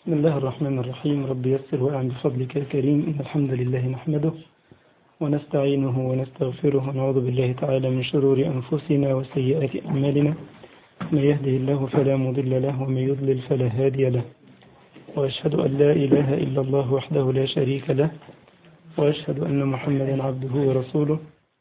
بسم الله الرحمن الرحيم رب يسر وأعن بفضلك الكريم إن الحمد لله نحمده ونستعينه ونستغفره ونعوذ بالله تعالى من شرور أنفسنا وسيئات أعمالنا من يهده الله فلا مضل له ومن يضلل فلا هادي له وأشهد أن لا إله إلا الله وحده لا شريك له وأشهد أن محمدا عبده ورسوله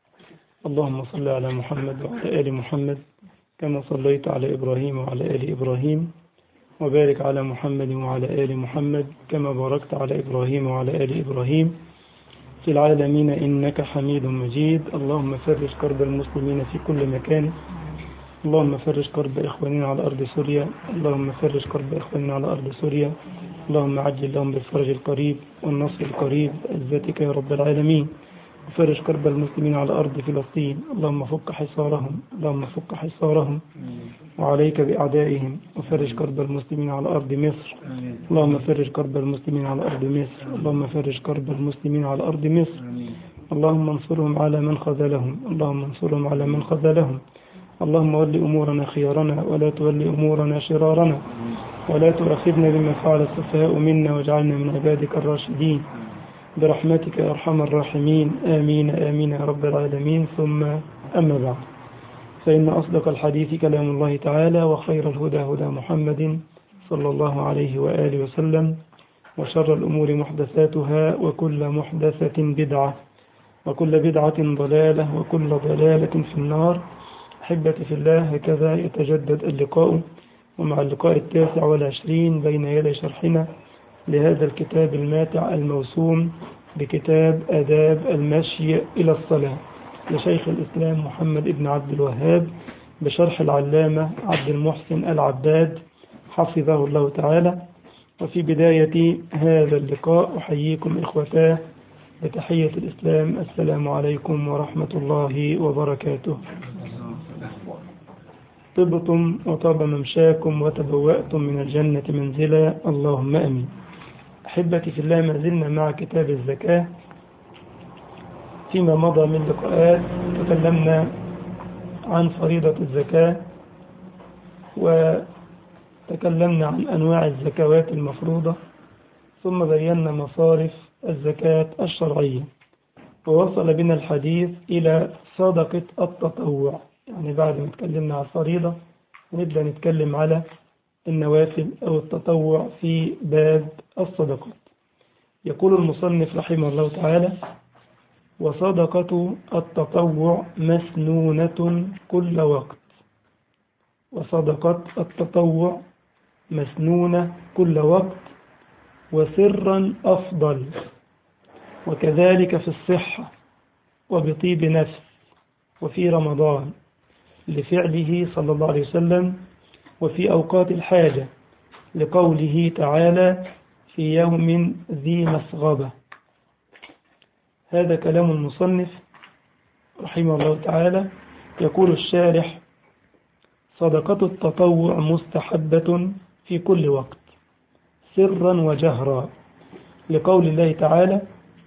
اللهم صل على محمد وعلى آل محمد كما صليت على إبراهيم وعلى آل إبراهيم وبارك على محمد وعلى آل محمد كما باركت على إبراهيم وعلى آل إبراهيم في العالمين إنك حميد مجيد اللهم فرج كرب المسلمين في كل مكان اللهم فرج كرب إخواننا على أرض سوريا اللهم فرج كرب إخواننا على أرض سوريا اللهم عجل لهم بالفرج القريب والنصر القريب عزتك يا رب العالمين وفرج كرب المسلمين على أرض فلسطين اللهم فك حصارهم اللهم فك حصارهم وعليك بأعدائهم وفرج كرب المسلمين على أرض مصر اللهم فرج كرب المسلمين على أرض مصر اللهم فرج كرب المسلمين على أرض مصر اللهم انصرهم على من خذلهم اللهم انصرهم على من خذلهم اللهم ول أمورنا خيارنا ولا تول أمورنا شرارنا ولا تؤاخذنا بما فعل السفهاء منا واجعلنا من عبادك الراشدين برحمتك يا أرحم الراحمين آمين آمين يا رب العالمين ثم أما بعد فإن أصدق الحديث كلام الله تعالى وخير الهدى هدى محمد صلى الله عليه وآله وسلم وشر الأمور محدثاتها وكل محدثة بدعة وكل بدعة ضلالة وكل ضلالة في النار أحبتي في الله هكذا يتجدد اللقاء ومع اللقاء التاسع والعشرين بين يدي شرحنا لهذا الكتاب الماتع الموسوم بكتاب أداب المشي إلى الصلاة لشيخ الإسلام محمد بن عبد الوهاب بشرح العلامة عبد المحسن العباد حفظه الله تعالى وفي بداية هذا اللقاء أحييكم إخوتاه بتحية الإسلام السلام عليكم ورحمة الله وبركاته طبتم وطاب ممشاكم وتبوأتم من الجنة منزلا اللهم أمين أحبتي في الله ما زلنا مع كتاب الزكاة فيما مضى من لقاءات تكلمنا عن فريضة الزكاة وتكلمنا عن أنواع الزكوات المفروضة ثم بينا مصارف الزكاة الشرعية ووصل بنا الحديث إلى صدقة التطوع يعني بعد ما تكلمنا على الفريضة نبدأ نتكلم على النوافل أو التطوع في باب الصدقات يقول المصنف رحمه الله تعالى وصدقة التطوع مسنونة كل وقت وصدقة التطوع مسنونة كل وقت وسرا أفضل وكذلك في الصحة وبطيب نفس وفي رمضان لفعله صلى الله عليه وسلم وفي أوقات الحاجة لقوله تعالى في يوم ذي مسغبة هذا كلام المصنف رحمه الله تعالى يقول الشارح صدقة التطوع مستحبة في كل وقت سرا وجهرا لقول الله تعالى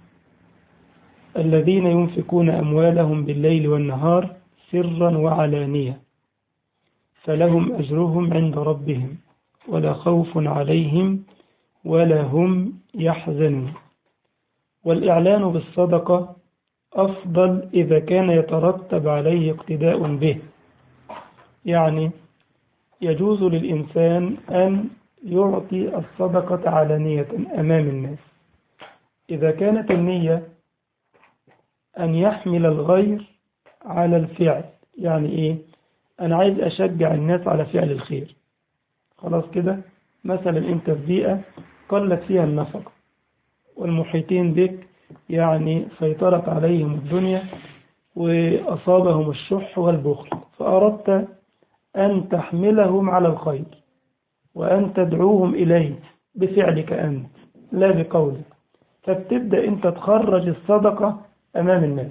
الذين ينفقون أموالهم بالليل والنهار سرا وعلانية فلهم أجرهم عند ربهم ولا خوف عليهم ولا هم يحزنون والإعلان بالصدقة أفضل إذا كان يترتب عليه اقتداء به يعني يجوز للإنسان أن يعطي الصدقة علانية أمام الناس إذا كانت النية أن يحمل الغير على الفعل يعني إيه أنا عايز أشجع الناس على فعل الخير خلاص كده مثلا أنت في بيئة قلت فيها النفقة والمحيطين بك يعني سيطرت عليهم الدنيا وأصابهم الشح والبخل فأردت أن تحملهم على الخير وأن تدعوهم إليه بفعلك أنت لا بقولك فبتبدأ أنت تخرج الصدقة أمام الناس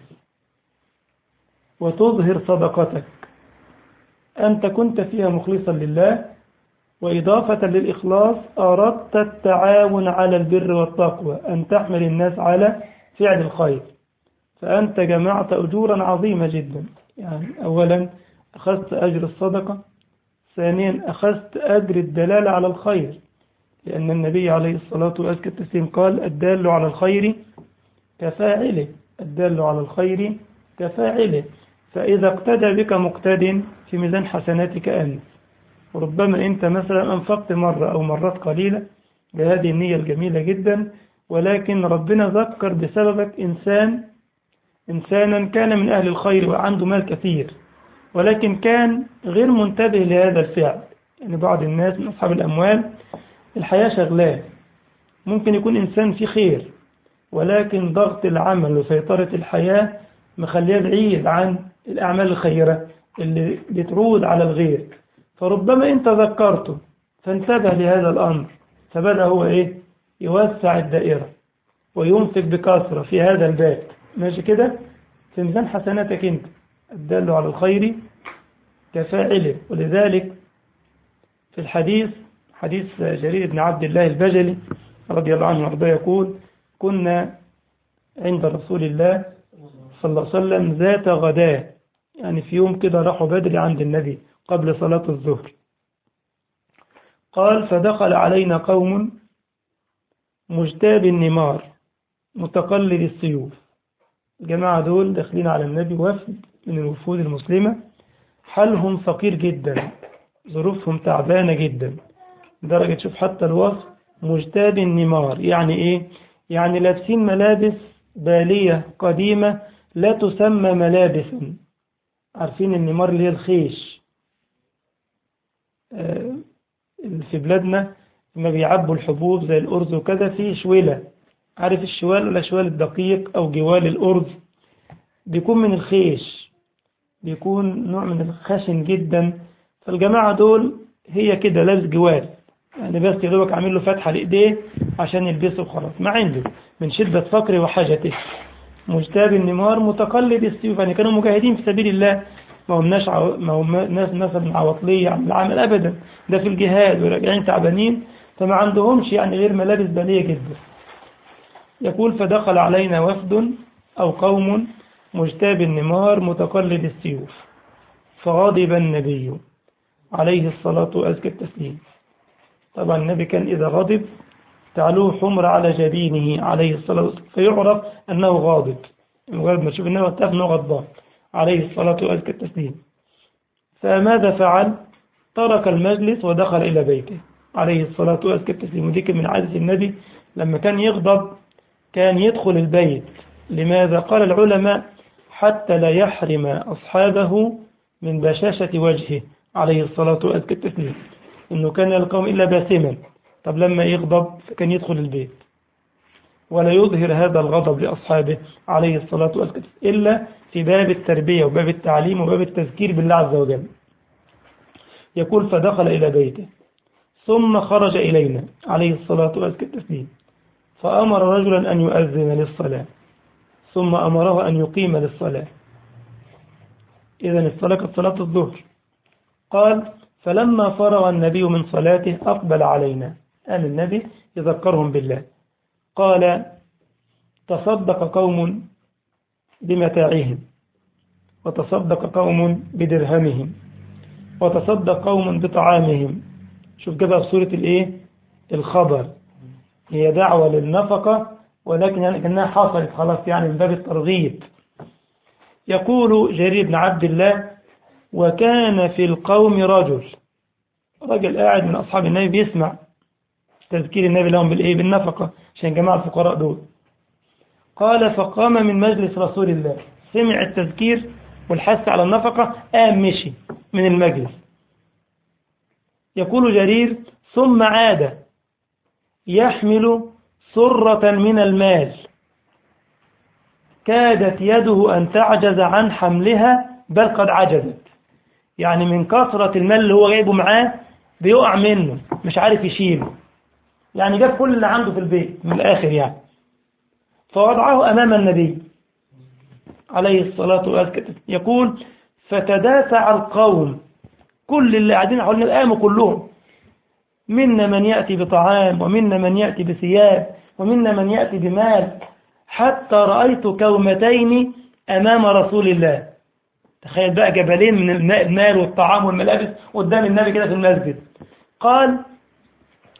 وتظهر صدقتك أنت كنت فيها مخلصا لله وإضافة للإخلاص أردت التعاون على البر والتقوى أن تحمل الناس على فعل الخير فأنت جمعت أجورا عظيمة جدا يعني أولا أخذت أجر الصدقة ثانيا أخذت أجر الدلالة على الخير لأن النبي عليه الصلاة والسلام قال الدال على الخير كفاعله الدال على الخير كفاعله فإذا اقتدى بك مقتد في ميزان حسناتك أنت وربما أنت مثلا أنفقت مرة أو مرات قليلة بهذه النية الجميلة جدا ولكن ربنا ذكر بسببك إنسان إنسانا كان من أهل الخير وعنده مال كثير ولكن كان غير منتبه لهذا الفعل يعني بعض الناس من أصحاب الأموال الحياة شغلاه ممكن يكون إنسان في خير ولكن ضغط العمل وسيطرة الحياة مخليه بعيد عن الأعمال الخيرة اللي بتعود على الغير فربما أنت ذكرته فانتبه لهذا الأمر فبدأ هو إيه يوسع الدائرة وينفق بكثرة في هذا الباب ماشي كده في ميزان حسناتك أنت الدال على الخير كفاعله ولذلك في الحديث حديث جرير بن عبد الله البجلي رضي الله عنه وارضاه يقول كنا عند رسول الله صلى الله عليه وسلم ذات غداء يعني في يوم كده راحوا بدري عند النبي قبل صلاة الظهر قال فدخل علينا قوم مجتاب النمار متقلد السيوف الجماعة دول داخلين على النبي وفد من الوفود المسلمة حالهم فقير جدا ظروفهم تعبانة جدا لدرجة شوف حتى الوصف مجتاب النمار يعني ايه يعني لابسين ملابس بالية قديمة لا تسمى ملابسا عارفين النمار اللي هي الخيش آه في بلادنا لما بيعبوا الحبوب زي الأرز وكذا في شويلة عارف الشوال ولا شوال الدقيق أو جوال الأرز بيكون من الخيش بيكون نوع من الخشن جدا فالجماعة دول هي كده لابس جوال يعني بس يدوبك عامل له فتحة لإيديه عشان يلبسه وخلاص ما عنده من شدة فقره وحاجته مجتاب النمار متقلد السيوف يعني كانوا مجاهدين في سبيل الله ما هم ناس عو... ما هم ناس مثلا عواطلية عن العمل أبدا ده في الجهاد وراجعين تعبانين فما عندهمش يعني غير ملابس بالية جدا يقول فدخل علينا وفد أو قوم مجتاب النمار متقلد السيوف فغضب النبي عليه الصلاة وأزكى التسليم طبعا النبي كان إذا غضب تعلوه حمر على جبينه عليه الصلاة والسلام فيعرف أنه غاضب مجرد ما تشوف أنه تعرف أنه غضبان عليه الصلاة وأزكى التسليم فماذا فعل ترك المجلس ودخل إلى بيته عليه الصلاة وأزكى التسليم ودي من عادة النبي لما كان يغضب كان يدخل البيت لماذا قال العلماء حتى لا يحرم أصحابه من بشاشة وجهه عليه الصلاة وأزكى التسليم إنه كان يلقاهم إلا باسما طب لما يغضب كان يدخل البيت ولا يظهر هذا الغضب لأصحابه عليه الصلاة والسلام إلا في باب التربية وباب التعليم وباب التذكير بالله عز وجل يقول فدخل إلى بيته ثم خرج إلينا عليه الصلاة والسلام فأمر رجلا أن يؤذن للصلاة ثم أمره أن يقيم للصلاة إذا الصلاة كانت صلاة الظهر قال فلما فرغ النبي من صلاته أقبل علينا قال النبي يذكرهم بالله قال تصدق قوم بمتاعهم وتصدق قوم بدرهمهم وتصدق قوم بطعامهم شوف جابها في سورة الايه الخبر هي دعوة للنفقة ولكن يعني كأنها حصلت خلاص يعني من باب الترغيب يقول جرير بن عبد الله وكان في القوم رجل رجل قاعد من أصحاب النبي بيسمع تذكير النبي لهم بالإيه بالنفقة عشان جماعة الفقراء دول قال فقام من مجلس رسول الله سمع التذكير والحث على النفقة قام مشي من المجلس يقول جرير ثم عاد يحمل سرة من المال كادت يده أن تعجز عن حملها بل قد عجزت يعني من كثرة المال اللي هو جايبه معاه بيقع منه مش عارف يشيله يعني جاب كل اللي عنده في البيت من الآخر يعني فوضعه أمام النبي عليه الصلاة والسلام يقول فتدافع القوم كل اللي قاعدين حوالين قاموا كلهم منا من يأتي بطعام ومنا من يأتي بثياب ومنا من يأتي بمال حتى رأيت كومتين أمام رسول الله تخيل بقى جبلين من المال والطعام والملابس قدام النبي كده في المسجد قال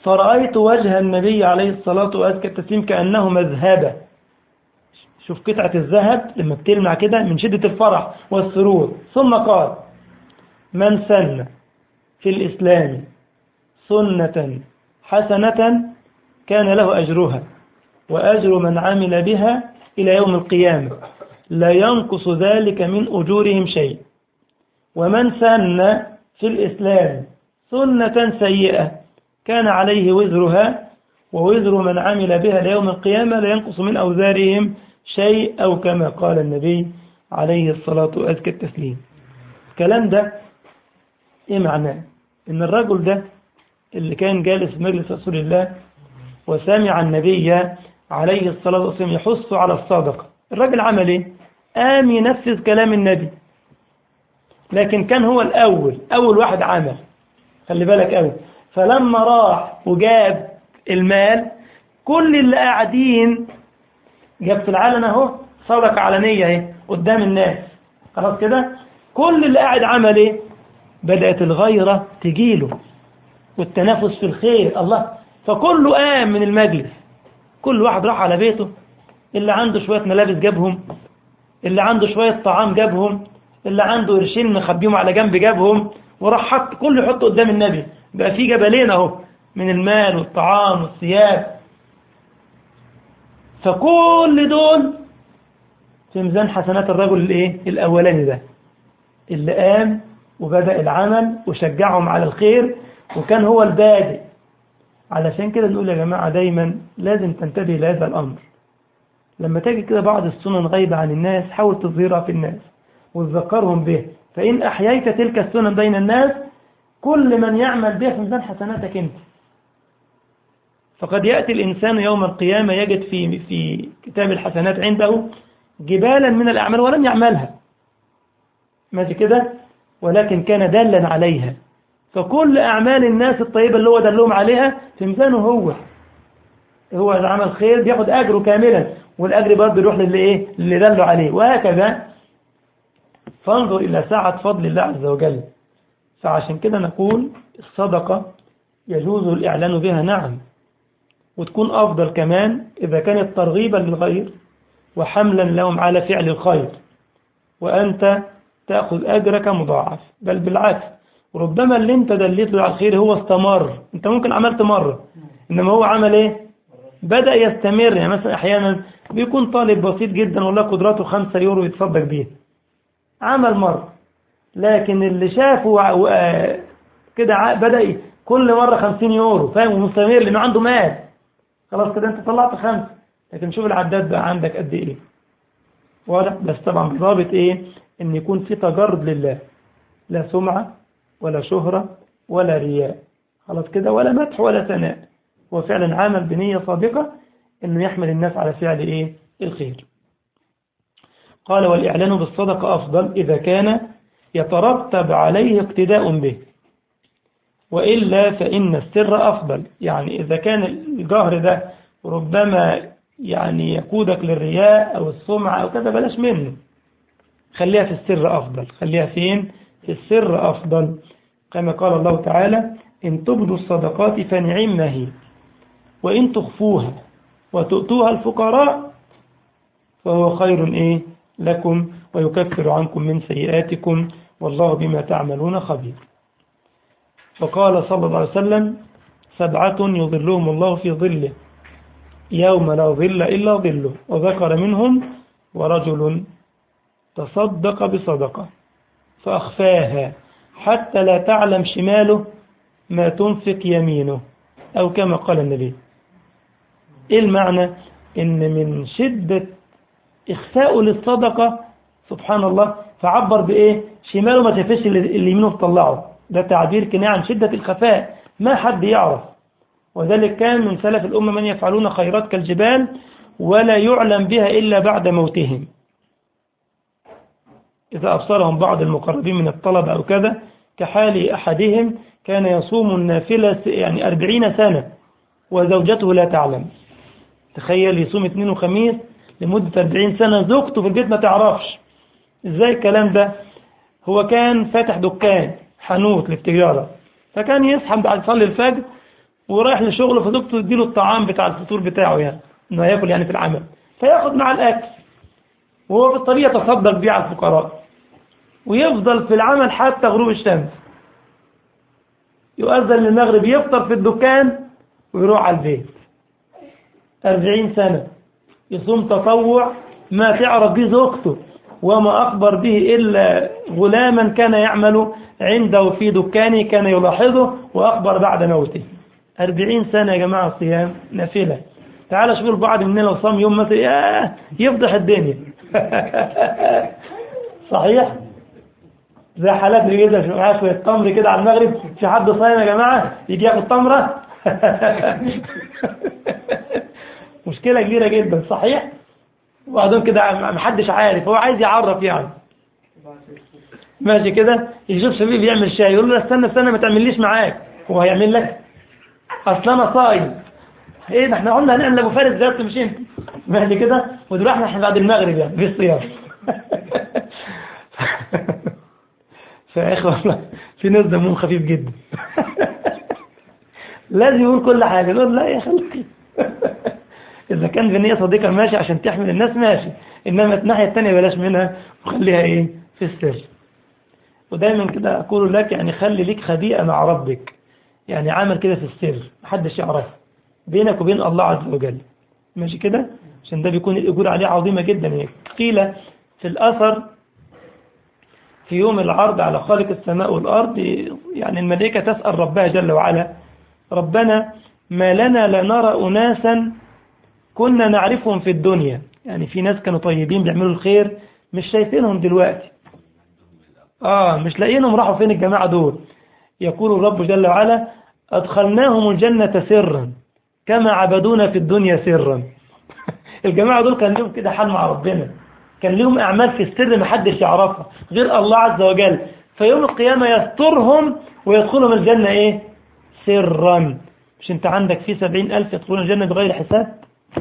فرأيت وجه النبي عليه الصلاة وأزكى التسليم كأنه مذهبة شوف قطعة الذهب لما بتلمع كده من شدة الفرح والسرور ثم قال من سن في الإسلام سنة حسنة كان له أجرها وأجر من عمل بها إلى يوم القيامة لا ينقص ذلك من أجورهم شيء ومن سن في الإسلام سنة سيئة كان عليه وزرها ووزر من عمل بها ليوم القيامة لا ينقص من أوزارهم شيء أو كما قال النبي عليه الصلاة وأزكى التسليم الكلام ده إيه معناه إن الرجل ده اللي كان جالس في مجلس رسول الله وسمع النبي عليه الصلاة والسلام يحث على الصدقة الرجل عمل إيه قام ينفذ كلام النبي لكن كان هو الأول أول واحد عمل خلي بالك أول فلما راح وجاب المال كل اللي قاعدين جاب في العلن اهو صدقة علنية اهي قدام الناس خلاص كده كل اللي قاعد عمل ايه بدأت الغيرة تجيله والتنافس في الخير الله فكله قام من المجلس كل واحد راح على بيته اللي عنده شوية ملابس جابهم اللي عنده شوية طعام جابهم اللي عنده قرشين مخبيهم على جنب جابهم وراح حط كله يحطه قدام النبي بقى في جبلين اهو من المال والطعام والثياب فكل دول في ميزان حسنات الرجل الايه الاولاني ده اللي قام وبدأ العمل وشجعهم على الخير وكان هو البادئ علشان كده نقول يا جماعة دايما لازم تنتبه لهذا الأمر لما تجد كده بعض السنن غايبة عن الناس حاول تظهرها في الناس وتذكرهم به فإن أحييت تلك السنن بين الناس كل من يعمل بها في ميزان حسناتك أنت فقد يأتي الإنسان يوم القيامة يجد في في كتاب الحسنات عنده جبالا من الأعمال ولم يعملها ماشي كده ولكن كان دالا عليها فكل أعمال الناس الطيبة اللي هو دلهم عليها في ميزانه هو هو عمل خير بياخد أجره كاملا والأجر برضه يروح للي إيه اللي دلوا عليه وهكذا فانظر إلى ساعة فضل الله عز وجل فعشان كده نقول الصدقة يجوز الإعلان بها نعم وتكون أفضل كمان إذا كانت ترغيبا للغير وحملا لهم على فعل الخير وأنت تأخذ أجرك مضاعف بل بالعكس ربما اللي انت دليت له على الخير هو استمر انت ممكن عملت مرة إنما هو عمل ايه بدأ يستمر يعني مثلا أحيانا بيكون طالب بسيط جدا والله قدراته خمسة يورو يتصدق بيها عمل مرة لكن اللي شافه كده بدأ كل مرة خمسين يورو فاهم ومستمر لأنه عنده مال خلاص كده انت طلعت خمسة لكن شوف العداد بقى عندك قد ايه واضح بس طبعا بضابط ايه ان يكون في تجرد لله لا سمعة ولا شهرة ولا رياء خلاص كده ولا مدح ولا ثناء هو فعلا عمل بنية صادقة انه يحمل الناس على فعل ايه الخير قال والإعلان بالصدقة أفضل إذا كان يترتب عليه اقتداء به وإلا فإن السر أفضل يعني إذا كان الجهر ده ربما يعني يقودك للرياء أو السمعة أو كذا بلاش منه خليها في السر أفضل خليها فين في السر أفضل كما قال الله تعالى إن تبدوا الصدقات فنعم هي وإن تخفوها وتؤتوها الفقراء فهو خير إيه لكم ويكفر عنكم من سيئاتكم والله بما تعملون خبير فقال صلى الله عليه وسلم سبعة يظلهم الله في ظله يوم لا ظل إلا ظله وذكر منهم ورجل تصدق بصدقة فأخفاها حتى لا تعلم شماله ما تنفق يمينه أو كما قال النبي إيه المعنى إن من شدة إخفاء للصدقة سبحان الله فعبر بإيه شماله ما تفش اللي يمينه تطلعه ده تعبير كناية عن شدة الخفاء ما حد يعرف وذلك كان من سلف الأمة من يفعلون خيرات كالجبال ولا يعلم بها إلا بعد موتهم إذا أبصرهم بعض المقربين من الطلبة أو كذا كحال أحدهم كان يصوم النافلة يعني أربعين سنة وزوجته لا تعلم تخيل يصوم اثنين وخميس لمدة أربعين سنة زوجته في البيت ما تعرفش إزاي الكلام ده هو كان فاتح دكان حانوت للتجارة فكان يصحى بعد يصلي الفجر ورايح لشغله فزوجته تديله الطعام بتاع الفطور بتاعه يعني انه ياكل يعني في العمل فياخد مع الاكل وهو في الطبيعه يتصدق بيه على الفقراء ويفضل في العمل حتى غروب الشمس يؤذن للمغرب يفطر في الدكان ويروح على البيت أربعين سنة يصوم تطوع ما تعرف به زوجته وما أخبر به إلا غلاما كان يعمل عنده في دكانه كان يلاحظه وأخبر بعد موته أربعين سنة يا جماعة صيام نافلة تعال شوف البعض مننا لو صام يوم مثلا ياه يفضح الدنيا صحيح زي حالاتنا كده معاه شويه تمر كده على المغرب في حد صايم يا جماعه يجي ياخد تمره مشكله كبيره جدا صحيح وبعدين كده محدش عارف هو عايز يعرف يعني ماشي كده يشوف شبيب بيعمل شاي يقول له استنى استنى ما تعمليش معاك هو هيعمل لك اصل انا صايم ايه ده احنا قلنا هنعمل ابو فارس ده مش انت ماشي كده ودلوقتي احنا بعد المغرب يعني في الصيام فيا اخي والله في ناس دمهم خفيف جدا لازم يقول كل حاجه يقول لا يا خليك اذا كان في نيه صديقه ماشي عشان تحمل الناس ماشي انما الناحيه الثانيه بلاش منها وخليها ايه في السر ودايما كده اقول لك يعني خلي ليك خبيئه مع ربك يعني عمل كده في السر محدش يعرفه بينك وبين الله عز وجل ماشي كده عشان ده بيكون الاجور عليه عظيمه جدا يعني قيل في الاثر في يوم العرض على خالق السماء والأرض يعني الملائكة تسأل ربها جل وعلا ربنا ما لنا لا نرى أناسا كنا نعرفهم في الدنيا يعني في ناس كانوا طيبين بيعملوا الخير مش شايفينهم دلوقتي آه مش لاقيينهم راحوا فين الجماعة دول يقول الرب جل وعلا أدخلناهم الجنة سرا كما عبدونا في الدنيا سرا الجماعة دول كان لهم كده حال مع ربنا كان لهم أعمال في السر محدش يعرفها غير الله عز وجل فيوم القيامة يسترهم ويدخلهم الجنة إيه سرا مش أنت عندك في سبعين ألف يدخلون الجنة بغير حساب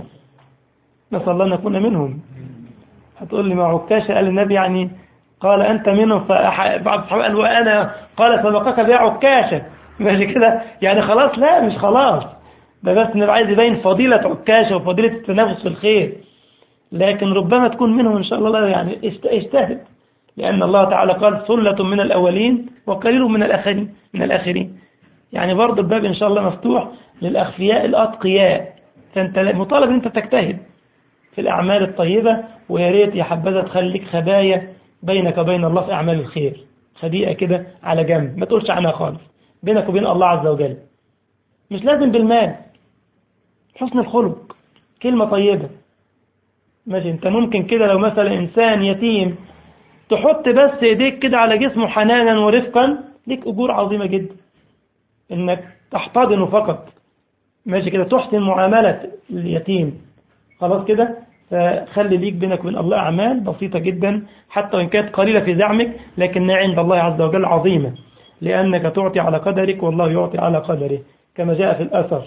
نسأل الله أن نكون منهم هتقول لي ما عكاشة قال النبي يعني قال أنت منهم فبعض الصحابة قال وأنا قال سبقك بيا عكاشة ماشي كده يعني خلاص لا مش خلاص ده بس النبي عايز يبين فضيلة عكاشة وفضيلة التنافس في الخير لكن ربما تكون منهم إن شاء الله يعني اجتهد لأن الله تعالى قال ثلة من الأولين وقليل من الآخرين من الآخرين يعني برضه الباب إن شاء الله مفتوح للأخفياء الأتقياء فأنت مطالب أن أنت تجتهد في الأعمال الطيبة ويا ريت يا حبذا تخليك خبايا بينك وبين الله في أعمال الخير خبيئة كده على جنب ما تقولش عنها خالص بينك وبين الله عز وجل مش لازم بالمال حسن الخلق كلمة طيبة ماشي انت ممكن كده لو مثلا انسان يتيم تحط بس ايديك كده على جسمه حنانا ورفقا ليك اجور عظيمة جدا انك تحتضنه فقط ماشي كده تحسن معاملة اليتيم خلاص كده فخلي ليك بينك وبين الله أعمال بسيطة جدا حتى وإن كانت قليلة في زعمك لكنها عند الله عز وجل عظيمة لأنك تعطي على قدرك والله يعطي على قدره كما جاء في الأثر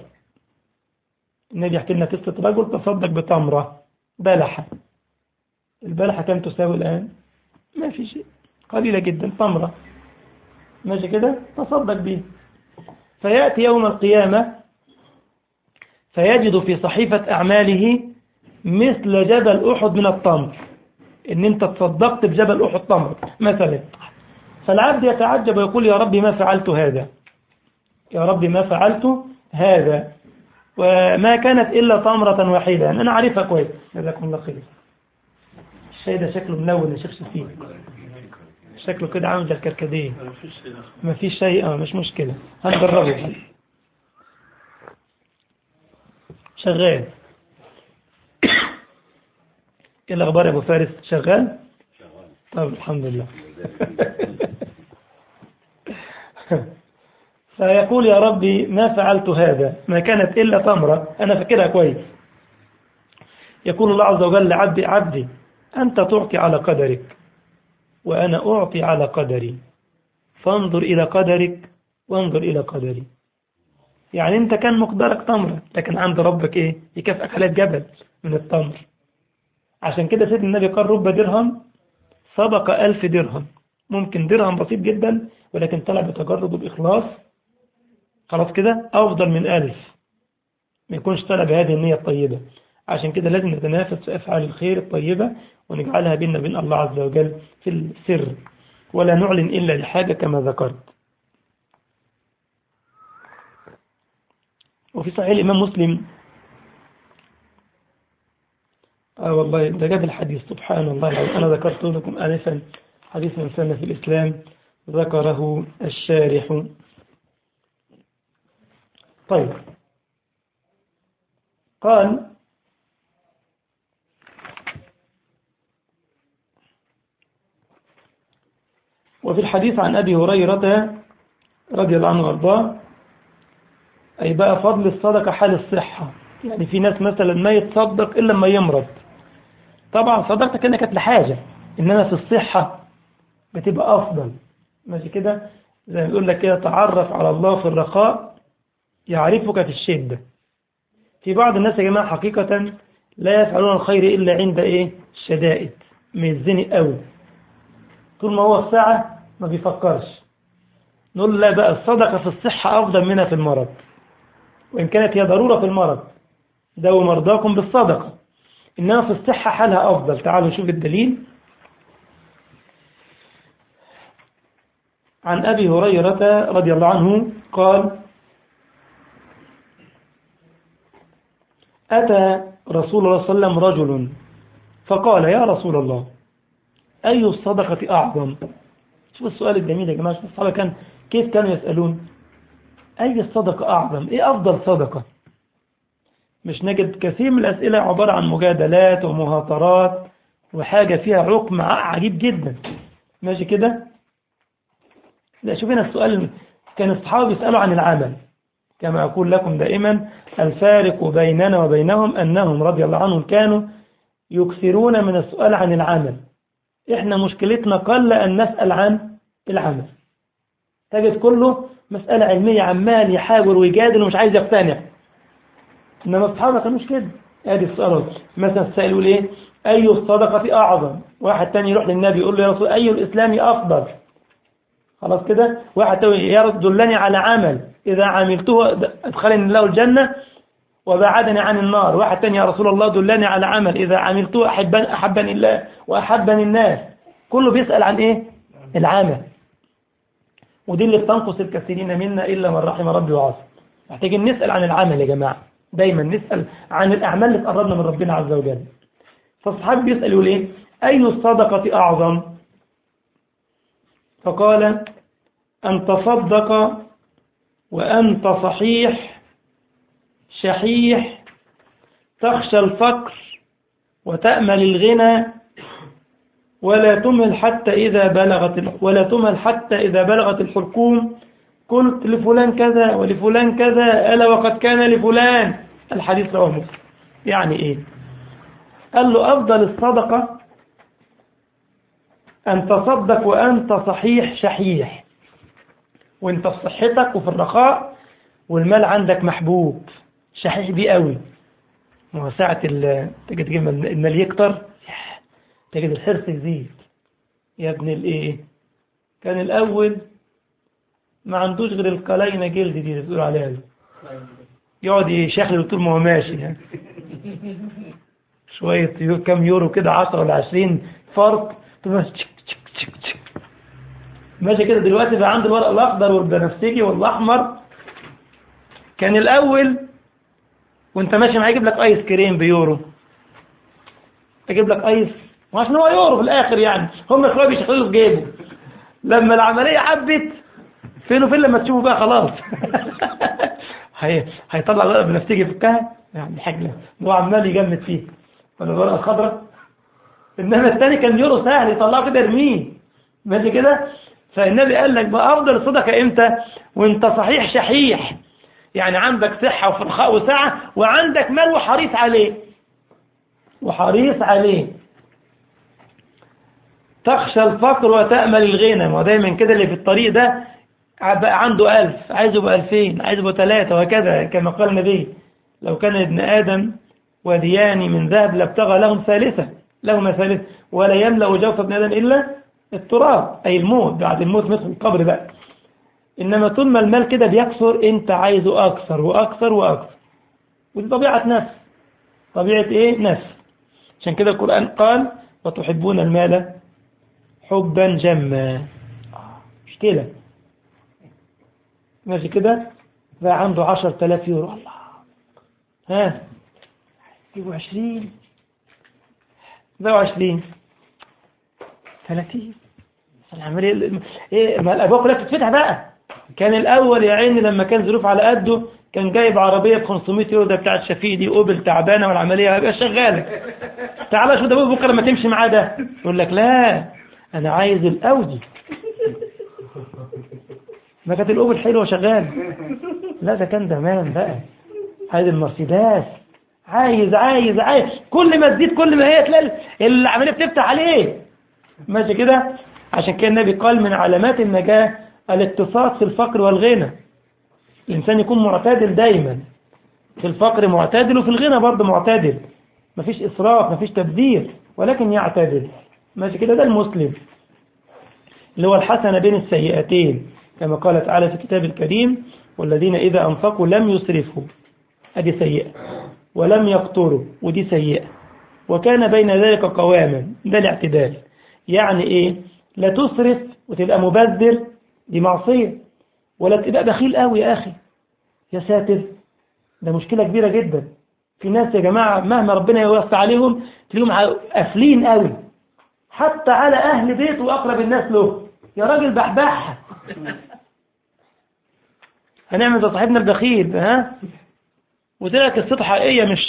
النبي يحكي لنا قصة رجل تصدق بتمرة بلحة البلحة كم تساوي الآن ما في شيء قليلة جدا تمرة ماشي كده تصدق به فيأتي يوم القيامة فيجد في صحيفة أعماله مثل جبل أحد من التمر إن أنت تصدقت بجبل أحد تمر مثلا فالعبد يتعجب ويقول يا ربي ما فعلت هذا يا ربي ما فعلت هذا وما كانت إلا تمرة واحدة يعني أنا عارفها كويس جزاكم الله خير الشاي ده شكله منون يا شيخ شفيق شكله كده عامل زي الكركديه ما فيش شيء اه مش مشكلة هنجربه شغال ايه الاخبار يا ابو فارس شغال طب الحمد لله فيقول يا ربي ما فعلت هذا ما كانت إلا تمرة أنا فاكرها كويس يقول الله عز وجل عبدي عبدي أنت تعطي على قدرك وأنا أعطي على قدري فانظر إلى قدرك وانظر إلى قدري يعني أنت كان مقدارك تمرة لكن عند ربك إيه يكافئك على جبل من التمر عشان كده سيدنا النبي قال رب درهم سبق ألف درهم ممكن درهم بسيط جدا ولكن طلع بتجرد وبإخلاص خلاص كده أفضل من ألف ما يكونش طالع بهذه النية الطيبة عشان كده لازم نتنافس في أفعال الخير الطيبة ونجعلها بيننا بين الله عز وجل في السر ولا نعلن إلا لحاجة كما ذكرت وفي صحيح الإمام مسلم آه والله ده جاب الحديث سبحان الله أنا ذكرته لكم آنفا حديث من سنة في الإسلام ذكره الشارح طيب قال وفي الحديث عن أبي هريرة رضي الله عنه وارضاه أي بقى فضل الصدقة حال الصحة يعني في ناس مثلا ما يتصدق إلا لما يمرض طبعا صدقتك أنها كانت لحاجة إنما في الصحة بتبقى أفضل ماشي كده زي ما بيقول لك كده تعرف على الله في الرخاء يعرفك في الشدة في بعض الناس يا جماعة حقيقة لا يفعلون الخير إلا عند إيه الشدائد ميزني قوي طول ما هو الساعة ما بيفكرش نقول لا بقى الصدقة في الصحة أفضل منها في المرض وإن كانت هي ضرورة في المرض داووا مرضاكم بالصدقة إنما في الصحة حالها أفضل تعالوا نشوف الدليل عن أبي هريرة رضي الله عنه قال أتى رسول الله صلى الله عليه وسلم رجل فقال يا رسول الله أي الصدقة أعظم شوف السؤال الجميل يا جماعة الصحابة كان كيف كانوا يسألون أي الصدقة أعظم إيه أفضل صدقة مش نجد كثير من الأسئلة عبارة عن مجادلات ومهاترات وحاجة فيها عقم عجيب جدا ماشي كده لا شوف هنا السؤال كان الصحابة بيسألوا عن العمل كما أقول لكم دائما الفارق بيننا وبينهم أنهم رضي الله عنهم كانوا يكثرون من السؤال عن العمل إحنا مشكلتنا قل أن نسأل عن العمل تجد كله مسألة علمية عمال يحاول ويجادل ومش عايز يقتنع إنما الصحابة كانوش كده ادي السؤال مثلا السائل يقول إيه أي الصدقة أعظم واحد تاني يروح للنبي يقول له يا رسول أي الإسلام أفضل خلاص كده واحد تاني يا رسول دلني على عمل إذا عملته أدخلني الله الجنة وبعدني عن النار واحد تاني يا رسول الله دلني على عمل إذا عملته أحبني, أحبني الله وأحبني الناس كله بيسأل عن إيه العمل ودي اللي بتنقص الكثيرين منا إلا من رحم ربي وعصر محتاجين نسأل عن العمل يا جماعة دايما نسأل عن الأعمال اللي تقربنا من ربنا عز وجل فالصحابي بيسأل يقول إيه أي الصدقة أعظم فقال أن تصدق وأنت صحيح شحيح تخشى الفقر وتأمل الغنى ولا تمهل حتى إذا بلغت ولا تمهل حتى إذا بلغت الحلقوم قلت لفلان كذا ولفلان كذا ألا وقد كان لفلان الحديث رواه مسلم يعني إيه قال له أفضل الصدقة أن تصدق وأنت صحيح شحيح وانت في صحتك وفي الرخاء والمال عندك محبوب شحيح بيه قوي ما ساعة تجد المال يكتر تجد الحرص يزيد يا ابن الايه كان الاول ما عندوش غير القلاينة جلد دي اللي بتقول عليها دي يقعد يشخلل طول ما هو ماشي يعني شوية كام يورو كده 10 ولا 20 فرق ماشي كده دلوقتي بقى عنده الورق الاخضر والبنفسجي والاحمر كان الاول وانت ماشي معاه يجيب لك ايس كريم بيورو يجيب لك ايس وعشان هو يورو في الاخر يعني هم شويه بيشغلوا في جيبه لما العمليه حبت فين وفين لما تشوفه بقى خلاص هي هيطلع بقى بنفسجي يفكها يعني حاجه هو عمال يجمد فيه ولا الورقه الخضراء انما الثاني كان يورو سهل يطلعه كده يرميه ماشي كده فالنبي قال لك بقى افضل الصدقه امتى وانت صحيح شحيح يعني عندك صحة وفرخاء وسعة وعندك مال وحريص عليه وحريص عليه تخشى الفقر وتأمل الغنى ودايما كده اللي في الطريق ده بقى عنده ألف عايزه بألفين عايزه بثلاثة وكذا كما قال النبي لو كان ابن آدم وديان من ذهب لابتغى لهم ثالثة لهما ثالثة ولا يملأ جوف ابن آدم إلا التراب أي الموت بعد الموت مثل القبر بقى إنما طول ما المال كده بيكثر أنت عايزه أكثر وأكثر وأكثر ودي طبيعة نفس طبيعة إيه نفس عشان كده القرآن قال وتحبون المال حبا جما مشكلة ماشي كده بقى عنده عشر تلاف يورو الله ها يجيبوا عشرين بقوا عشرين ثلاثين العملية ايه ما الابواب كلها بتتفتح بقى كان الاول يا عيني لما كان ظروف على قده كان جايب عربية ب 500 يورو ده بتاعت شفيق دي اوبل تعبانة والعملية هيبقى شغالة تعالى شو ده بكره لما تمشي معاه ده يقول لك لا انا عايز الاودي ما كانت الاوبل حلوه شغال لا ده كان زمان بقى عايز المرسيدس عايز عايز عايز كل ما تزيد كل ما هي تلاقي العمليه بتفتح عليه ماشي كده عشان كده النبي قال من علامات النجاه الاتفاق في الفقر والغنى الانسان يكون معتدل دايما في الفقر معتدل وفي الغنى برضه معتدل مفيش إسراف مفيش تبذير ولكن يعتدل ماشي كده ده المسلم اللي هو الحسنة بين السيئتين كما قال تعالى في الكتاب الكريم والذين إذا أنفقوا لم يسرفوا هذه سيئة ولم يقتروا ودي سيئة وكان بين ذلك قواما ده الاعتدال يعني إيه لا تسرف وتبقى مبذر دي معصية ولا تبقى بخيل قوي يا أخي يا ساتر ده مشكلة كبيرة جدا في ناس يا جماعة مهما ربنا يوسع عليهم تلاقيهم قافلين قوي حتى على أهل بيته وأقرب الناس له يا راجل بحبحها هنعمل زي صاحبنا البخيل ها وطلعت قصته حقيقية مش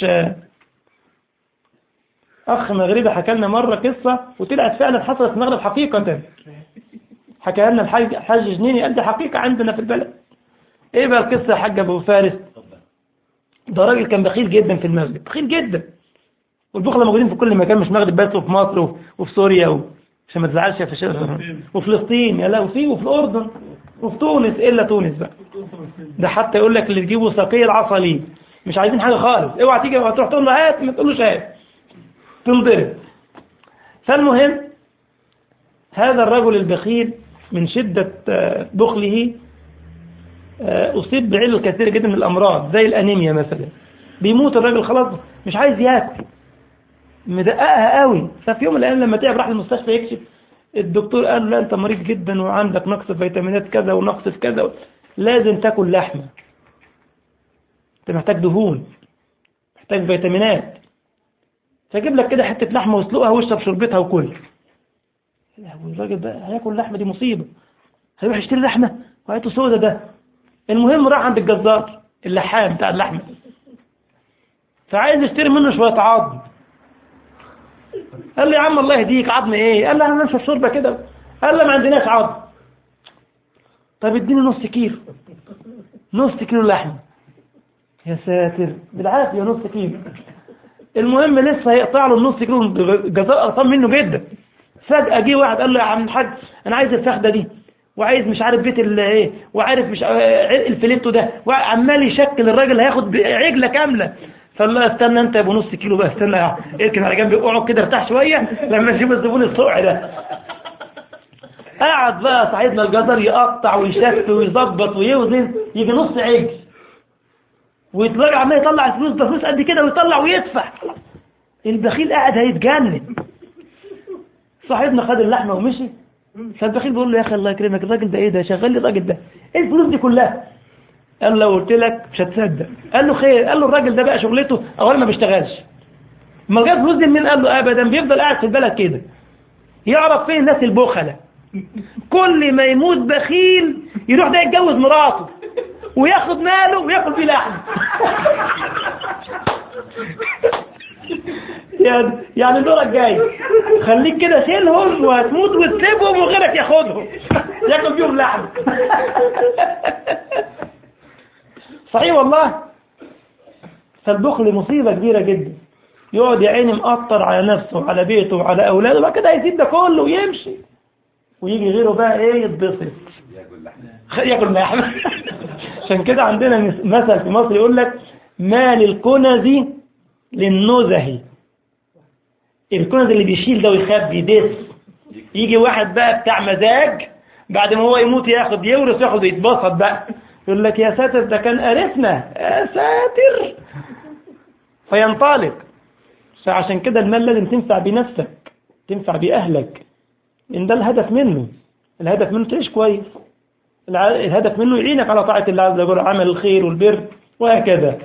أخ مغربي حكى لنا مرة قصة وطلعت فعلا حصلت في المغرب حقيقة حكى لنا الحاج حاج جنيني قال دي حقيقة عندنا في البلد ايه بقى القصة يا حاج ابو فارس ده راجل كان بخيل جدا في المغرب بخيل جدا والبخلة موجودين في كل مكان مش مغرب بس وفي مصر وفي سوريا و... عشان ما تزعلش يا فشل وفلسطين يا لا وفي وفي الأردن وفي تونس إلا تونس بقى ده حتى يقول لك اللي تجيبه ساقية العصا مش عايزين حاجة خالص اوعى تيجي تروح تقول له هات ما تقولوش هات تنضرب فالمهم هذا الرجل البخيل من شدة بخله أصيب بعلل كثيرة جدا من الأمراض زي الأنيميا مثلا بيموت الراجل خلاص مش عايز ياكل مدققها قوي ففي يوم من الأيام لما تعب راح المستشفى يكشف الدكتور قال لا أنت مريض جدا وعندك نقص في فيتامينات كذا ونقص في كذا لازم تاكل لحمة أنت محتاج دهون محتاج فيتامينات فجيب لك كده حتة لحمة واسلقها واشرب شربتها وكل الراجل ده هياكل لحمة دي مصيبة هيروح يشتري لحمة وهاته سودة ده المهم راح عند الجزار اللحام بتاع اللحمة فعايز يشتري منه شوية عظم قال لي يا عم الله يهديك عظم ايه قال لي انا نشرب شوربة كده قال لي ما عندناش عظم طب اديني نص كيلو نص كيلو لحمة يا ساتر بالعافية نص كيلو المهم لسه هيقطع له النص كيلو الجزار قرطان منه جدا فجأة جه واحد قال له يا عم الحاج انا عايز الفخدة دي وعايز مش عارف بيت ايه وعارف مش الفليتو ده وعمال يشكل الراجل هياخد عجلة كاملة فقال له استنى انت يا ابو نص كيلو بقى استنى اركن على جنب اقعد كده ارتاح شوية لما نشوف الزبون الصقع ده قعد بقى صاحبنا الجزر يقطع ويشف ويظبط ويوزن يجي نص عجل ويتلاقي عمال يطلع الفلوس ده فلوس قد كده ويطلع ويدفع البخيل قاعد هيتجنن صاحبنا خد اللحمه ومشي فالبخيل بيقول له يا اخي الله يكرمك الراجل ده ايه ده شغال لي الراجل ده ايه الفلوس دي كلها قال له قلت لك مش هتصدق قال له خير قال له الراجل ده بقى شغلته اولا ما بيشتغلش ما جاب فلوس دي منين قال له ابدا بيفضل قاعد في البلد كده يعرف فين الناس البخله كل ما يموت بخيل يروح ده يتجوز مراته وياخد ماله وياكل بيه لحم يعني يعني دورك جاي خليك كده شيلهم وهتموت وتسيبهم وغيرك ياخدهم ياكل بيهم لحم صحيح والله فالبخل مصيبة كبيرة جدا يقعد يا عيني مقطر على نفسه وعلى بيته وعلى أولاده بعد كده يسيب ده كله ويمشي ويجي غيره بقى ايه يتبسط ياكل لحم عشان كده عندنا مثل في مصر يقول لك ما للكنز للنزه الكنز اللي بيشيل ده ويخبي دس يجي واحد بقى بتاع مزاج بعد ما هو يموت ياخد يورث ياخد يتبسط بقى يقول لك يا ساتر ده كان قرفنا يا ساتر فينطلق فعشان كده المال لازم تنفع بنفسك تنفع بأهلك إن ده الهدف منه الهدف منه تعيش كويس الع- الهدف منه يعينك على طاعة الله عز وجل عمل الخير والبر وهكذا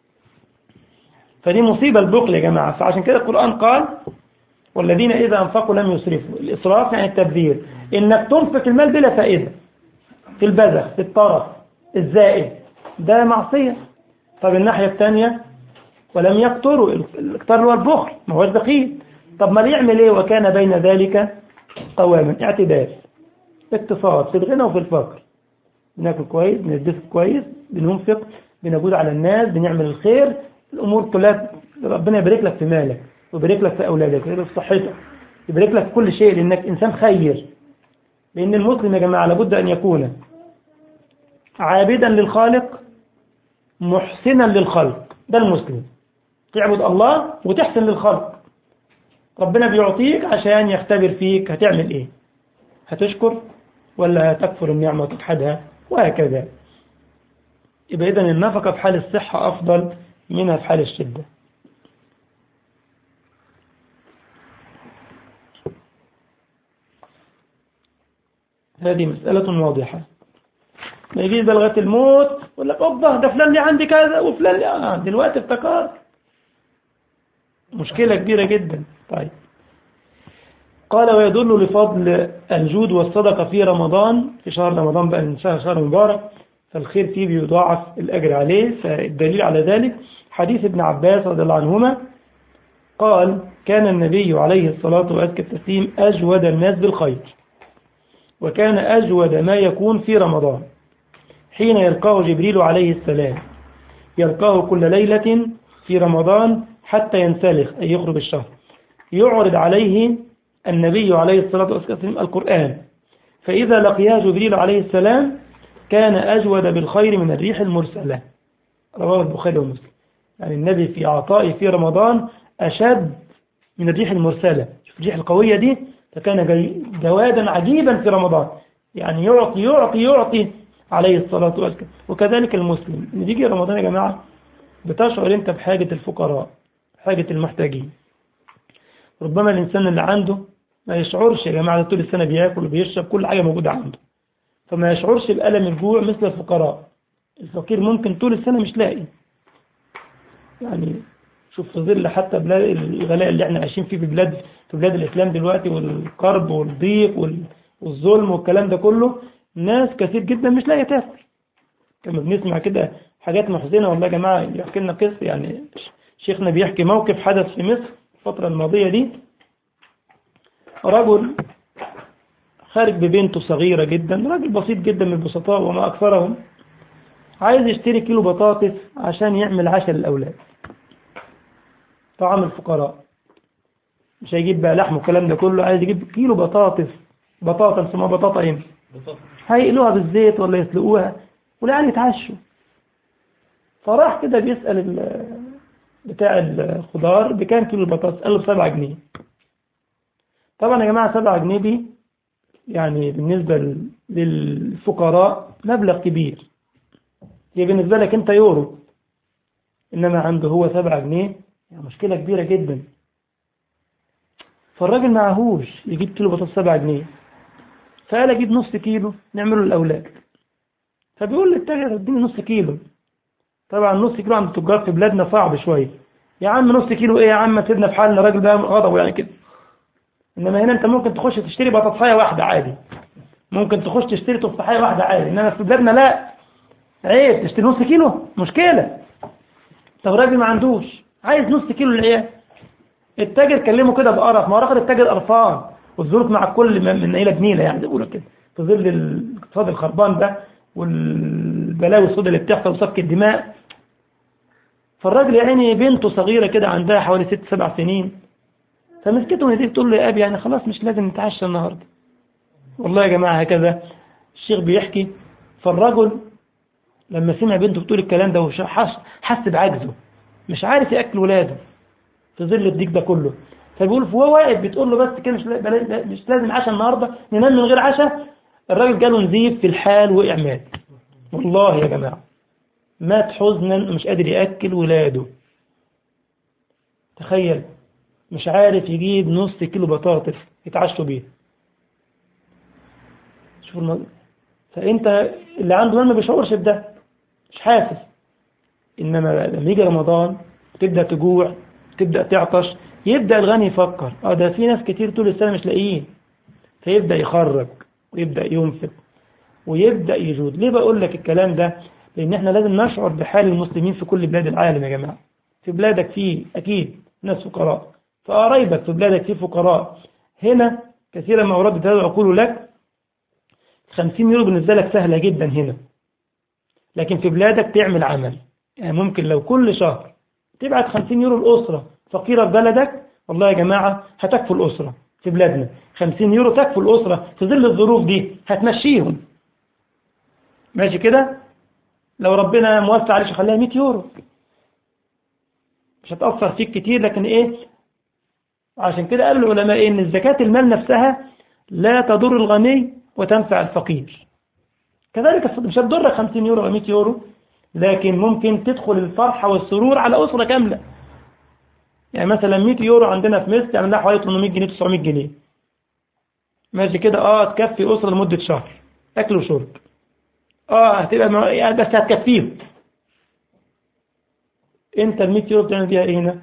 فدي مصيبة البخل يا جماعة فعشان كده القرآن قال والذين إذا أنفقوا لم يسرفوا الإسراف يعني التبذير إنك تنفق المال بلا فائدة في البذخ في الطرف الزائد ده معصية طب الناحية الثانية ولم يقتروا الاقتار هو البخل ما هو بخيل طب ما يعمل ايه وكان بين ذلك قواما اعتدال اقتصاد في الغنى وفي الفقر بناكل كويس بنلبس كويس بننفق بنجود على الناس بنعمل الخير الامور كلها ربنا يبارك لك في مالك ويبارك لك في اولادك ويبارك لك في صحتك يبارك لك في كل شيء لانك انسان خير لان المسلم يا جماعه لابد ان يكون عابدا للخالق محسنا للخلق ده المسلم تعبد الله وتحسن للخلق ربنا بيعطيك عشان يختبر فيك هتعمل ايه هتشكر ولا هتكفر النعمة وتجحدها وهكذا يبقى إذن النفقة في حال الصحة أفضل منها في حال الشدة هذه مسألة واضحة ما يجيش ده لغاية الموت يقول لك أوبا ده فلان لي عندي كذا وفلان لي آه دلوقتي افتكرت مشكلة كبيرة جدا طيب قال ويدل لفضل الجود والصدقة في رمضان في شهر رمضان بقى إن شهر شهر مبارك فالخير فيه بيضاعف الأجر عليه فالدليل على ذلك حديث ابن عباس رضي الله عنهما قال كان النبي عليه الصلاة وأزكى التسليم أجود الناس بالخير وكان أجود ما يكون في رمضان حين يلقاه جبريل عليه السلام يلقاه كل ليلة في رمضان حتى ينسلخ أي يخرج الشهر يعرض عليه النبي عليه الصلاة والسلام القرآن فإذا لقياه جبريل عليه السلام كان أجود بالخير من الريح المرسلة رواه البخاري ومسلم يعني النبي في عطائه في رمضان أشد من الريح المرسلة شوف الريح القوية دي فكان جي- جوادا عجيبا في رمضان يعني يعطي يعطي يعطي عليه الصلاة والسلام وكذلك المسلم إن بيجي رمضان يا جماعة بتشعر أنت بحاجة الفقراء حاجة المحتاجين ربما الإنسان اللي عنده ما يشعرش يا جماعة طول السنة بياكل وبيشرب كل حاجة موجودة عنده فما يشعرش بألم الجوع مثل الفقراء الفقير ممكن طول السنة مش لاقي يعني شوف في ظل حتى بلاد الغلاء اللي احنا عايشين فيه في بلاد في بلاد الإسلام دلوقتي والكرب والضيق وال- والظلم والكلام ده كله ناس كثير جدا مش لاقيه تاكل كما بنسمع كده حاجات محزنة والله يا جماعة يحكي لنا قصة يعني شيخنا بيحكي موقف حدث في مصر الفترة الماضية دي رجل خارج ببنته صغيرة جدا راجل بسيط جدا من البسطاء وما أكثرهم عايز يشتري كيلو بطاطس عشان يعمل عشاء للأولاد طعام الفقراء مش هيجيب بقى لحم والكلام ده كله عايز يجيب كيلو بطاطس بطاطا اسمها بطاطا ايه هيقلوها بالزيت ولا يسلقوها والعيال يتعشوا فراح كده بيسأل ال- بتاع الخضار بكام كيلو البطاطس قال له بسبعة جنيه طبعا يا جماعة سبعة جنيه دي يعني بالنسبة لل- للفقراء مبلغ كبير هي بالنسبة لك انت يورو انما عنده هو سبعة جنيه يعني مشكلة كبيرة جدا فالراجل معهوش يجيب كيلو بطاطس سبعة جنيه فقال اجيب نص كيلو نعمله للاولاد فبيقول للتاجر اديني نص كيلو طبعا نص كيلو عند التجار في بلادنا صعب شويه يا عم نص كيلو ايه يا عم سيبنا في حالنا راجل بقى غضبه يعني كده انما هنا انت ممكن تخش تشتري بطاطسايه واحده عادي ممكن تخش تشتري تفاحيه واحده عادي انما في بلادنا لا عيب تشتري نص كيلو مشكله طب راجل ما عندوش عايز نص كيلو للعيال التاجر كلمه كده بقرف ما هو راجل التاجر قرفان والظروف مع الكل من من نيله بنيله يعني بيقولوا كده في ظل الاقتصاد الخربان ده والبلاوي السوداء اللي بتحصل وسفك الدماء فالراجل يا عيني بنته صغيرة كده عندها حوالي ست سبع سنين فمسكته من ايديه تقول له يا ابي يعني خلاص مش لازم نتعشى النهارده والله يا جماعة هكذا الشيخ بيحكي فالرجل لما سمع بنته بتقول الكلام ده وش- حس حس بعجزه مش عارف ياكل ولاده في ظل الضيق ده كله فبيقول فهو واقف بتقول له بس كده مش لا- بلا- مش لازم عشاء النهارده ننام من غير عشاء الراجل جاله نزيف في الحال وقع مات والله يا جماعة مات حزنا ومش قادر يأكل ولاده تخيل مش عارف يجيب نص كيلو بطاطس يتعشوا بيه شوف الموضوع فانت اللي عنده مال ما بيشعرش بده مش حاسس انما لما يجي رمضان تبدا تجوع تبدا تعطش يبدا الغني يفكر اه ده في ناس كتير طول السنه مش لاقيين فيبدا يخرج ويبدا ينفق ويبدا يجود ليه بقول لك الكلام ده لان احنا لازم نشعر بحال المسلمين في كل بلاد العالم يا جماعه في بلادك في اكيد ناس فقراء فقرايبك في بلادك في فقراء هنا كثيرا ما أردت هذا أقول لك 50 يورو بالنسبة لك سهلة جدا هنا لكن في بلادك تعمل عمل يعني ممكن لو كل شهر تبعت 50 يورو الأسرة فقيرة في بلدك والله يا جماعة هتكفوا الأسرة في بلادنا 50 يورو تكفوا الأسرة في ظل الظروف دي هتمشيهم ماشي كده لو ربنا موسع عليش خليها 100 يورو مش هتأثر فيك كتير لكن ايه عشان كده قال العلماء إيه ان الزكاة المال نفسها لا تضر الغني وتنفع الفقير كذلك مش هتضرك 50 يورو او 100 يورو لكن ممكن تدخل الفرحة والسرور على أسرة كاملة يعني مثلا 100 يورو عندنا في مصر تعمل لها حوالي 800 جنيه 900 جنيه ماشي كده اه تكفي أسرة لمدة شهر أكل وشرب اه هتبقى يعني بس هتكفيهم انت ال 100 يورو بتعمل بيها ايه هنا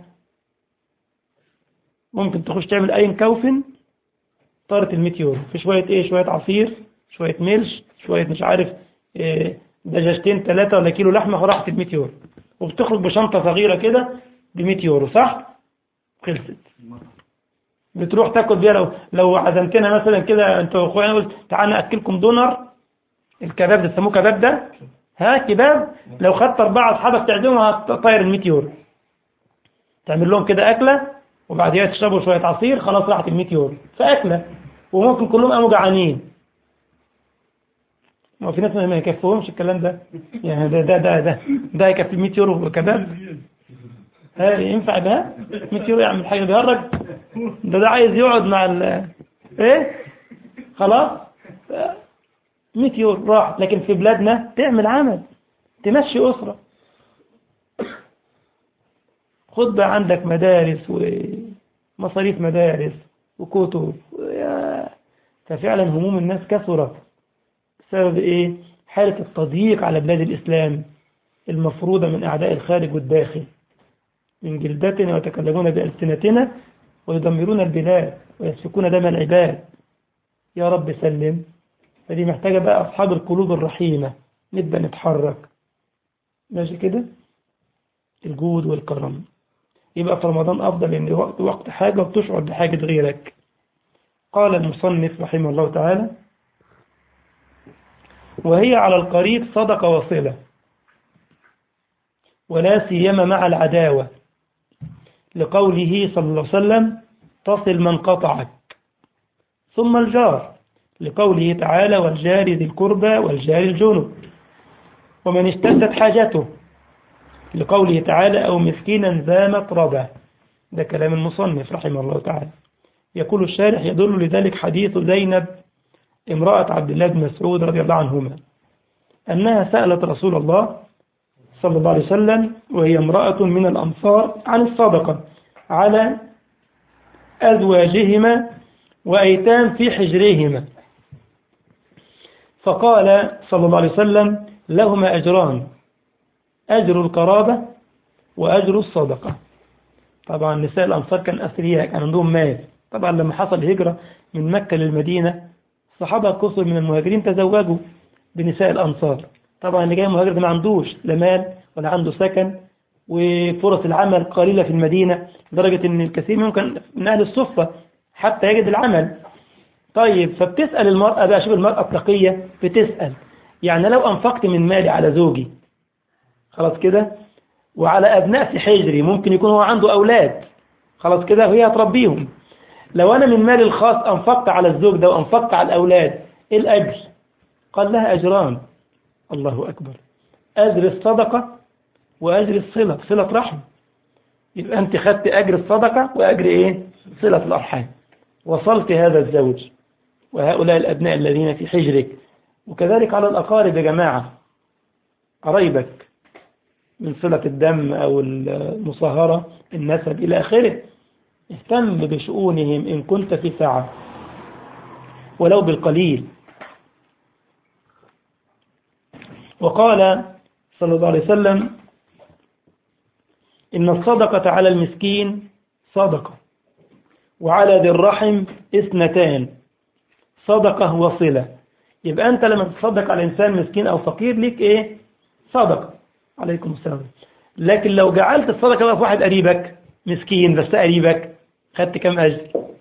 ممكن تخش تعمل اي كوفن طارت ال 100 يورو في شوية ايه شوية عصير شوية ملش شوية مش عارف إيه دجاجتين ثلاثة ولا كيلو لحمة وراحت ال 100 يورو وبتخرج بشنطة صغيرة كده ب 100 يورو صح خلصت بتروح تاكل بيها لو لو عزمتنا مثلا كده انت واخويا قلت تعالى ناكلكم دونر الكباب ده بيسموه كباب ده ها كباب لو خدت أربعة أصحابك تعزمهم هتطير ال 100 يورو تعمل لهم كده أكلة وبعدها تشربوا شوية عصير خلاص راحت ال 100 يورو فأكلة وممكن كلهم قاموا جعانين ما في ناس ما يكفوهمش الكلام ده يعني ده ده ده ده ده يكفي 100 يورو كباب ها ينفع ده 100 يورو يعمل حاجة بيهرج ده ده عايز يقعد مع ال ايه خلاص 100 يورو راح لكن في بلادنا تعمل عمل تمشي أسرة خد بقى عندك مدارس ومصاريف مدارس وكتب ففعلا هموم الناس كثرت بسبب ايه حالة التضييق على بلاد الإسلام المفروضة من أعداء الخارج والداخل من جلدتنا ويتكلمون بألسنتنا ويدمرون البلاد ويسفكون دم العباد يا رب سلم فدي محتاجة بقى أصحاب القلوب الرحيمة نبدأ نتحرك ماشي كده الجود والكرم يبقى في رمضان أفضل لأن وقت وقت حاجة وبتشعر بحاجة غيرك قال المصنف رحمه الله تعالى وهي على القريب صدقة وصلة ولا سيما مع العداوة لقوله صلى الله عليه وسلم تصل من قطعك ثم الجار لقوله تعالى والجار ذي القربى والجار الجنب ومن اشتدت حاجته لقوله تعالى أو مسكينا ذا مطربة ده كلام المصنف رحمه الله تعالى يقول الشارح يدل لذلك حديث زينب امرأة عبد الله بن مسعود رضي الله عنهما أنها سألت رسول الله صلى الله عليه وسلم وهي امرأة من الأنصار عن الصدقة على أزواجهما وأيتام في حجرهما فقال صلى الله عليه وسلم لهما أجران أجر القرابة وأجر الصدقة طبعا نساء الأنصار كان أثرياء كان عندهم مال طبعا لما حصل هجرة من مكة للمدينة الصحابة كثر من المهاجرين تزوجوا بنساء الأنصار طبعا اللي جاي مهاجر ده ما عندوش لا مال ولا عنده سكن وفرص العمل قليلة في المدينة لدرجة ان الكثير منهم كان من أهل الصفة حتى يجد العمل طيب فبتسأل المرأة بقى شوف المرأة التقية بتسأل يعني لو أنفقت من مالي على زوجي خلاص كده وعلى أبناء في حجري ممكن يكون هو عنده أولاد خلاص كده وهي هتربيهم لو أنا من مالي الخاص أنفقت على الزوج ده وأنفقت على الأولاد إيه الأجر قال لها أجران الله أكبر أجر الصدقة وأجر الصلة صلة رحم يبقى أنت خدت أجر الصدقة وأجر إيه صلة الأرحام وصلت هذا الزوج وهؤلاء الأبناء الذين في حجرك وكذلك على الأقارب يا جماعة قرايبك من صلة الدم أو المصاهرة النسب إلى آخره اهتم بشؤونهم إن كنت في سعة ولو بالقليل وقال صلى الله عليه وسلم إن الصدقة على المسكين صدقة وعلى ذي الرحم اثنتان صدقة وصلة يبقى أنت لما تصدق على إنسان مسكين أو فقير ليك إيه صدقة عليكم السلام لكن لو جعلت الصدقة بقى في واحد قريبك مسكين بس قريبك خدت كم أجر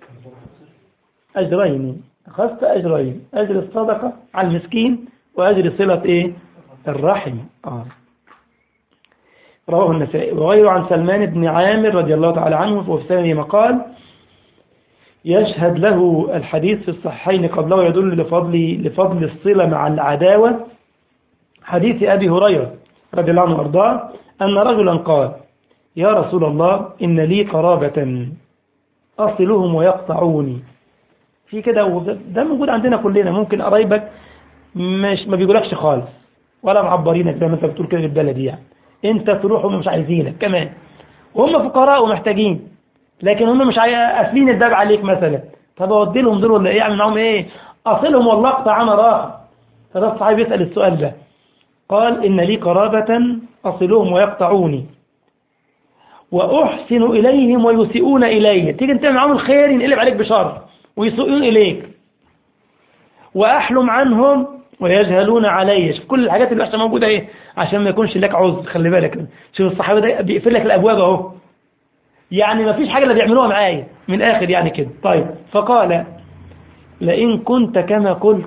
أجرين أخذت أجرين أجر الصدقة على المسكين وأجر صلة إيه الرحم آه. رواه النسائي وغيره عن سلمان بن عامر رضي الله تعالى عنه وفي سنده مقال يشهد له الحديث في الصحيحين قبله يدل لفضل لفضل الصلة مع العداوة حديث أبي هريرة رضي الله عنه وارضاه أن رجلا قال يا رسول الله إن لي قرابة أصلهم ويقطعوني في كده ده موجود عندنا كلنا ممكن قرايبك مش ما بيقولكش خالص ولا معبرينك زي ما انت بتقول كده بالبلدي يعني انت تروح هم مش عايزينك كمان وهم فقراء ومحتاجين لكن هم مش قافلين الباب عليك مثلا طب اودي لهم دول ولا ايه اعمل معاهم ايه اصلهم والله اقطع انا راخر فده الصحابي يسال السؤال ده قال ان لي قرابه اصلهم ويقطعوني واحسن اليهم ويسيئون الي تيجي انت معاهم الخير ينقلب عليك بشر ويسيئون اليك واحلم عنهم ويجهلون علي شوف كل الحاجات اللي وحشه موجوده ايه عشان ما يكونش لك عذر خلي بالك شوف الصحابه ده بيقفل لك الابواب اهو يعني ما فيش حاجه اللي بيعملوها معايا من الاخر يعني كده طيب فقال لئن كنت كما قلت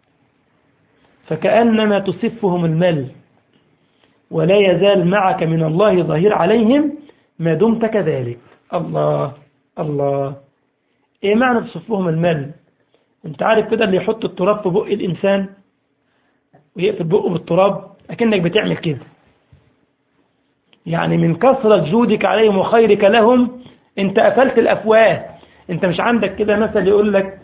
فكانما تسفهم المل ولا يزال معك من الله ظهير عليهم ما دمت كذلك الله الله ايه معنى تصفهم المل انت عارف كده اللي يحط التراب في بق الانسان ويقفل بقه بالتراب أكنك بتعمل كده يعني من كثرة جودك عليهم وخيرك لهم انت قفلت الأفواه انت مش عندك كده مثل يقول لك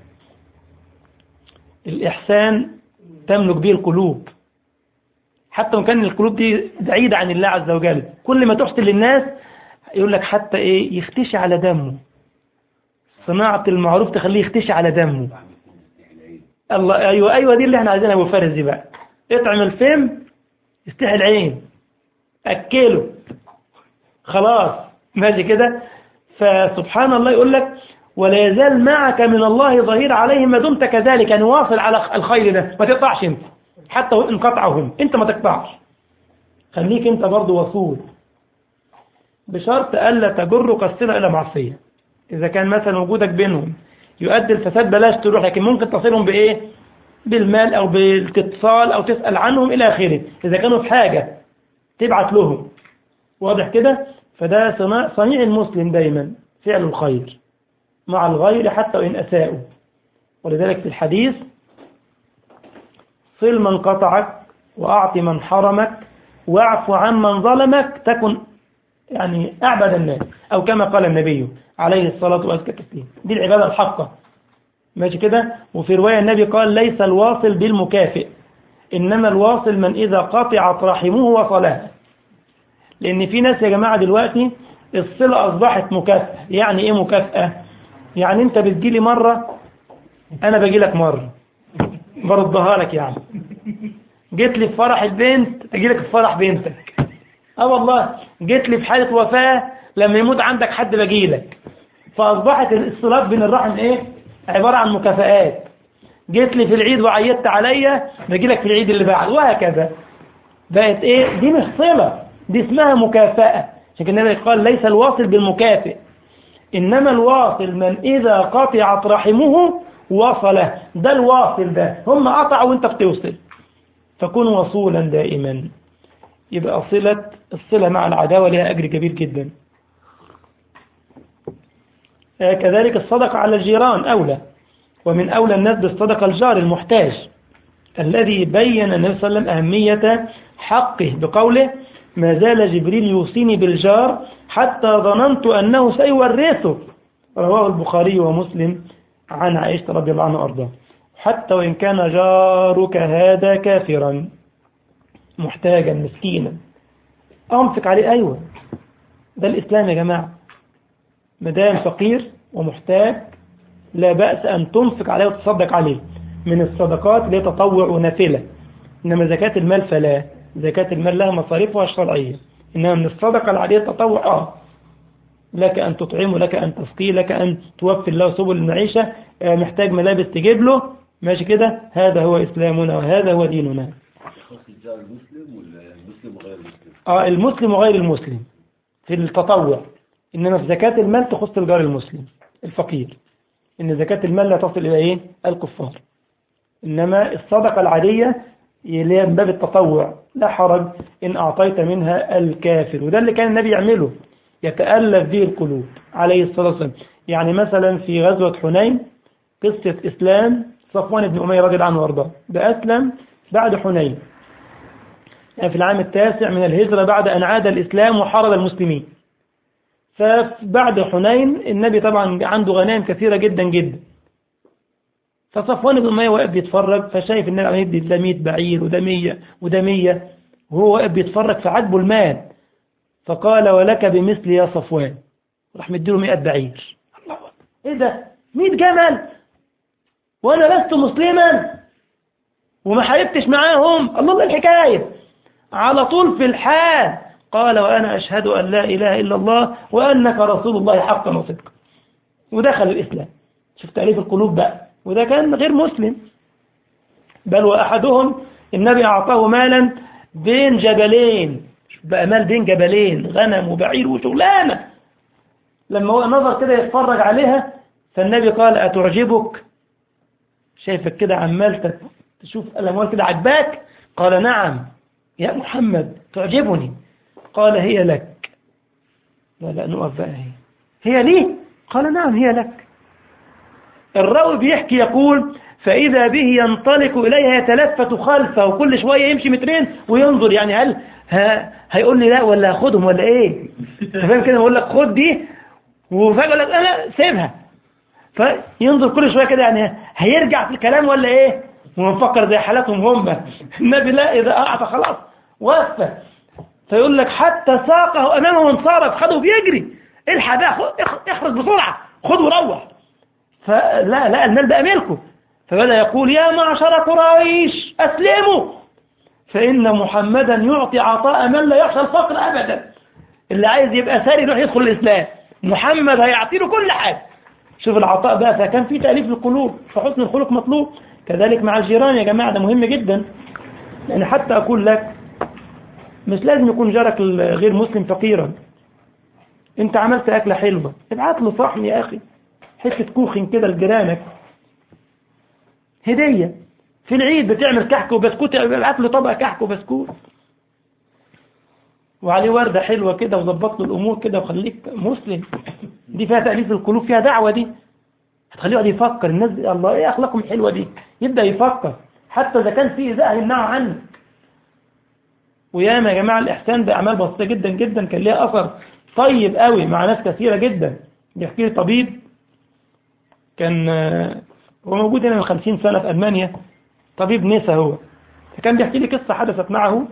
الإحسان تملك به القلوب حتى وان كان القلوب دي بعيدة عن الله عز وجل كل ما تحسن للناس يقول لك حتى ايه يختشي على دمه صناعة المعروف تخليه يختشي على دمه الله ايوه ايوه دي اللي احنا عايزينها ابو فارس دي بقى اطعم الفم يستحي العين اكله خلاص ماشي كده فسبحان الله يقول لك ولا يزال معك من الله ظهير عليهم ما دمت كذلك يعني واصل على الخير ده ما تقطعش انت حتى وان قطعهم انت ما تقطعش خليك انت برضو وصول بشرط الا تجرك الصله الى معصيه اذا كان مثلا وجودك بينهم يؤدي الفساد بلاش تروح لكن ممكن تصلهم بايه بالمال او بالاتصال او تسال عنهم الى اخره اذا كانوا في حاجه تبعت لهم واضح كده فده صنيع المسلم دايما فعل الخير مع الغير حتى وإن أساءوا ولذلك في الحديث صل من قطعك وأعط من حرمك واعف عن من ظلمك تكن يعني أعبد الناس أو كما قال النبي عليه الصلاة والسلام دي العبادة الحقة ماشي كده وفي رواية النبي قال ليس الواصل بالمكافئ إنما الواصل من إذا قطعت رحمه وصلها لأن في ناس يا جماعة دلوقتي الصلة أصبحت مكافأة يعني إيه مكافأة يعني أنت بتجيلي مرة أنا باجي لك مرة بردها لك يعني جيت لي في فرح البنت أجي لك في فرح بنتك اه والله جيت لي في حالة وفاة لما يموت عندك حد باجي لك فأصبحت الصلات بين الرحم إيه عبارة عن مكافآت جيت لي في العيد وعيدت عليا باجي لك في العيد اللي بعد وهكذا بقت إيه دي مش صلة دي اسمها مكافأة عشان كده النبي قال ليس الواصل بالمكافئ إنما الواصل من إذا قطعت رحمه وصله ده الواصل ده هم قطعوا وانت بتوصل فكن وصولا دائما يبقى صلة الصلة مع العداوة لها أجر كبير جدا كذلك الصدقة على الجيران أولى ومن أولى الناس بالصدقة الجار المحتاج الذي بين النبي صلى الله عليه وسلم أهمية حقه بقوله ما زال جبريل يوصيني بالجار حتى ظننت أنه سيورثه رواه البخاري ومسلم عن عائشة رضي الله عنها وأرضاه حتى وإن كان جارك هذا كافرا محتاجا مسكينا أنفق عليه أيوة ده الإسلام يا جماعة مدام فقير ومحتاج لا بأس أن تنفق عليه وتصدق عليه من الصدقات اللي تطوع ونافلة إنما زكاة المال فلا زكاة المال لها مصاريفها الشرعية إنما من الصدقة العادية تطوع آه لك أن تطعمه لك أن تسقيه لك أن توفر له سبل المعيشة آه محتاج ملابس تجيب له ماشي كده هذا هو إسلامنا وهذا هو ديننا خاص الجار المسلم ولا المسلم وغير المسلم آه المسلم وغير المسلم في التطوع إنما في زكاة المال تخص الجار المسلم الفقير إن زكاة المال لا تصل إلى إيه الكفار إنما الصدقة العادية اللي هي من باب التطوع لا حرج إن أعطيت منها الكافر وده اللي كان النبي يعمله يتألف به القلوب عليه الصلاة والسلام يعني مثلا في غزوة حنين قصة إسلام صفوان بن أمية رضي الله عنه وارضاه ده أسلم بعد حنين يعني في العام التاسع من الهجرة بعد أن عاد الإسلام وحارب المسلمين فبعد حنين النبي طبعا عنده غنائم كثيرة جدا جدا فصفوان بن أمية واقف بيتفرج فشايف النبي عم يدي ده 100 بعير وده 100 وده 100 وهو واقف بيتفرج فعجبه المال فقال ولك بمثل يا صفوان راح مديله 100 بعير الله أكبر. ايه ده 100 جمل وانا لست مسلما وما حاربتش معاهم الله الله الحكايه على طول في الحال قال وأنا أشهد أن لا إله إلا الله وأنك رسول الله حقا وصدقا ودخل الإسلام شوف تأليف القلوب بقى وده كان غير مسلم بل وأحدهم النبي أعطاه مالا بين جبلين شوف بقى مال بين جبلين غنم وبعير وشغلانة لما هو نظر كده يتفرج عليها فالنبي قال أتعجبك شايفك كده عمال تشوف الأموال كده عجباك قال نعم يا محمد تعجبني قال هي لك لا لا نقف بقى هي هي لي قال نعم هي لك الراوي بيحكي يقول فإذا به ينطلق إليها يتلفت خلفه وكل شوية يمشي مترين وينظر يعني هل ها هيقول لي لا ولا هاخدهم ولا ايه فاهم كده بقول لك خد دي وفجأة لك انا سيبها فينظر كل شوية كده يعني هيرجع في الكلام ولا ايه ونفكر زي حالاتهم هم النبي لا إذا أعطى خلاص وفى فيقول لك حتى ساقه أمامه وانصرف خده بيجري الحق بقى اخرج بسرعة خد وروح فلا لا المال بقى ملكه فبدأ يقول يا معشر قريش أسلموا فإن محمدا يعطي عطاء من لا يخشى الفقر أبدا اللي عايز يبقى ثري يروح يدخل الإسلام محمد هيعطي له كل حاجة شوف العطاء بقى فكان في تأليف للقلوب فحسن الخلق مطلوب كذلك مع الجيران يا جماعة ده مهم جدا يعني حتى أقول لك مش لازم يكون جارك غير مسلم فقيرا انت عملت أكلة حلوة ابعت له صحن يا أخي حتة كوخن كده لجيرانك هدية في العيد بتعمل كحك وبسكوت ابعت له طبق كحك وبسكوت وعليه وردة حلوة كده وظبط له الأمور كده وخليك مسلم دي فيها تأليف القلوب فيها دعوة دي هتخليه يقعد يفكر الناس دي الله ايه أخلاقهم حلوة دي يبدأ يفكر حتى إذا كان في إذاء يمنعه عنك وياما يا جماعة الإحسان بأعمال بسيطة جدا جدا كان ليها أثر طيب قوي مع ناس كثيرة جدا بيحكي لي طبيب كان هو موجود هنا من 50 سنة في ألمانيا طبيب نسا هو فكان بيحكي لي قصة حدثت معه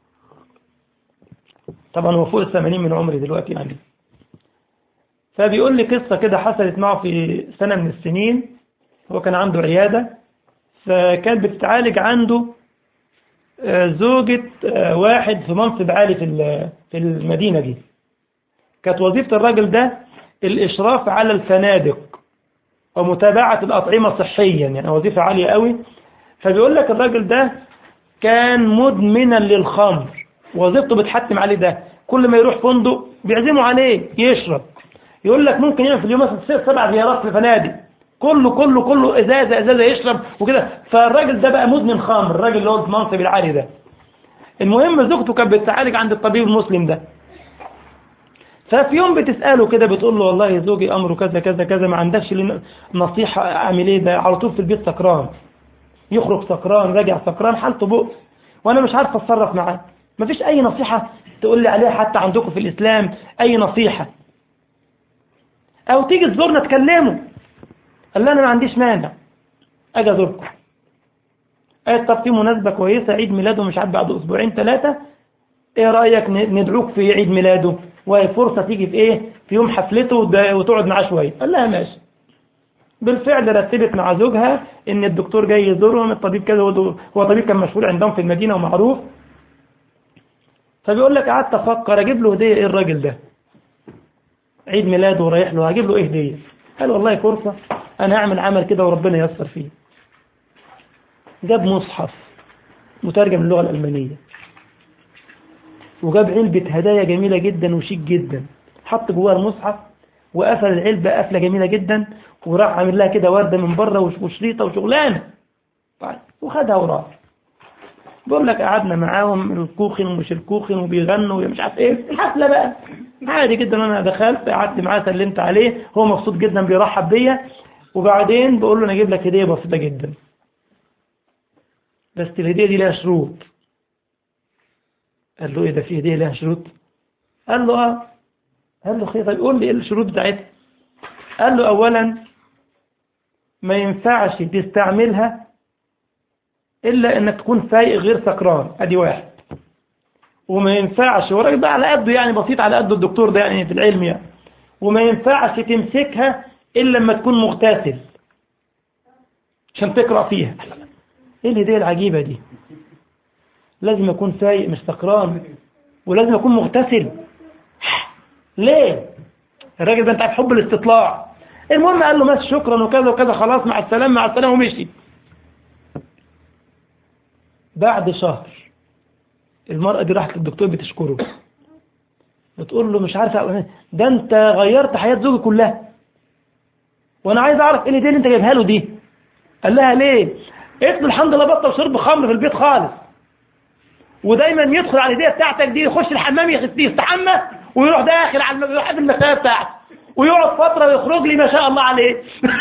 طبعا هو فوق الثمانين من عمري دلوقتي يعني فبيقول لي قصة كده حصلت معه في سنة من السنين هو كان عنده عيادة فكانت بتتعالج عنده زوجة واحد في منصب عالي في في المدينة دي كانت وظيفة الراجل ده الإشراف على الفنادق ومتابعة الأطعمة صحيا يعني وظيفة عالية قوي فبيقول لك الراجل ده كان مدمنا للخمر وظيفته بتحتم عليه ده كل ما يروح فندق بيعزموا عليه يشرب يقول لك ممكن يعمل في اليوم مثلا ست سبع زيارات في فنادق كله كله كله ازازه ازازه يشرب وكده فالراجل ده بقى مدمن خمر الراجل اللي هو المنصب العالي ده المهم زوجته كانت بتعالج عند الطبيب المسلم ده ففي يوم بتسأله كده بتقول له والله زوجي أمره كذا كذا كذا ما عندكش نصيحة أعمل إيه ده على طول في البيت سكران يخرج سكران راجع سكران حالته بؤس وأنا مش عارف أتصرف معاه ما فيش أي نصيحة تقول لي عليها حتى عندكم في الإسلام أي نصيحة أو تيجي تزورنا تكلمه قال لي أنا ما عنديش مانع اجي ازوركم قالت طب في مناسبة كويسة عيد ميلاده مش عارف بعد اسبوعين ثلاثة ايه رأيك ن- ندعوك في عيد ميلاده وهي فرصة تيجي في ايه في يوم حفلته وده- وتقعد معاه شوية قال لها ماشي بالفعل رتبت مع زوجها ان الدكتور جاي يزورهم الطبيب كذا هو هو طبيب كان مشهور عندهم في المدينة ومعروف فبيقول لك قعدت افكر اجيب له هديه ايه الراجل ده عيد ميلاده ورايح له هجيب له ايه هديه قال والله فرصه انا هعمل عمل كده وربنا ييسر فيه جاب مصحف مترجم للغه الالمانيه وجاب علبه هدايا جميله جدا وشيك جدا حط جواها المصحف وقفل العلبه قفله جميله جدا وراح عامل لها كده ورده من بره وش- وشريطه وشغلانه طيب وخدها وراح بقول لك قعدنا معاهم الكوخن ومش الكوخن وبيغنوا ومش عارف ايه الحفله بقى عادي جدا انا دخلت قعدت معاه سلمت عليه هو مبسوط جدا بيرحب بيا وبعدين بقول له انا اجيب لك هديه بسيطه جدا بس الهديه دي لها شروط قال له ايه ده في هديه لها شروط قال له اه قال له خير طيب قول لي ايه الشروط بتاعتها قال له اولا ما ينفعش تستعملها إلا إنك تكون فايق غير سكران أدي واحد وما ينفعش هو الراجل ده على قده يعني بسيط على قده الدكتور ده يعني في العلم يعني وما ينفعش تمسكها إلا لما تكون مغتسل عشان تقرأ فيها إيه الهدية العجيبة دي لازم يكون فايق مش سكران ولازم يكون مغتسل ليه الراجل ده انت عارف حب الاستطلاع المهم قال له ماشي شكرا وكذا وكذا خلاص مع السلامة مع السلامة ومشي بعد شهر المرأة دي راحت للدكتور بتشكره بتقول له مش عارفة ده انت غيرت حياة زوجي كلها وانا عايز اعرف ايه الهديه اللي انت جايبها له دي قال لها ليه قلت له الحمد لله بطل شرب خمر في البيت خالص ودايما يدخل على الهديه بتاعتك دي يخش الحمام يغ- يستحمى ويروح داخل على الم- يروح قبل المسافه بتاعته ويقعد فتره ويخرج لي ما شاء الله عليه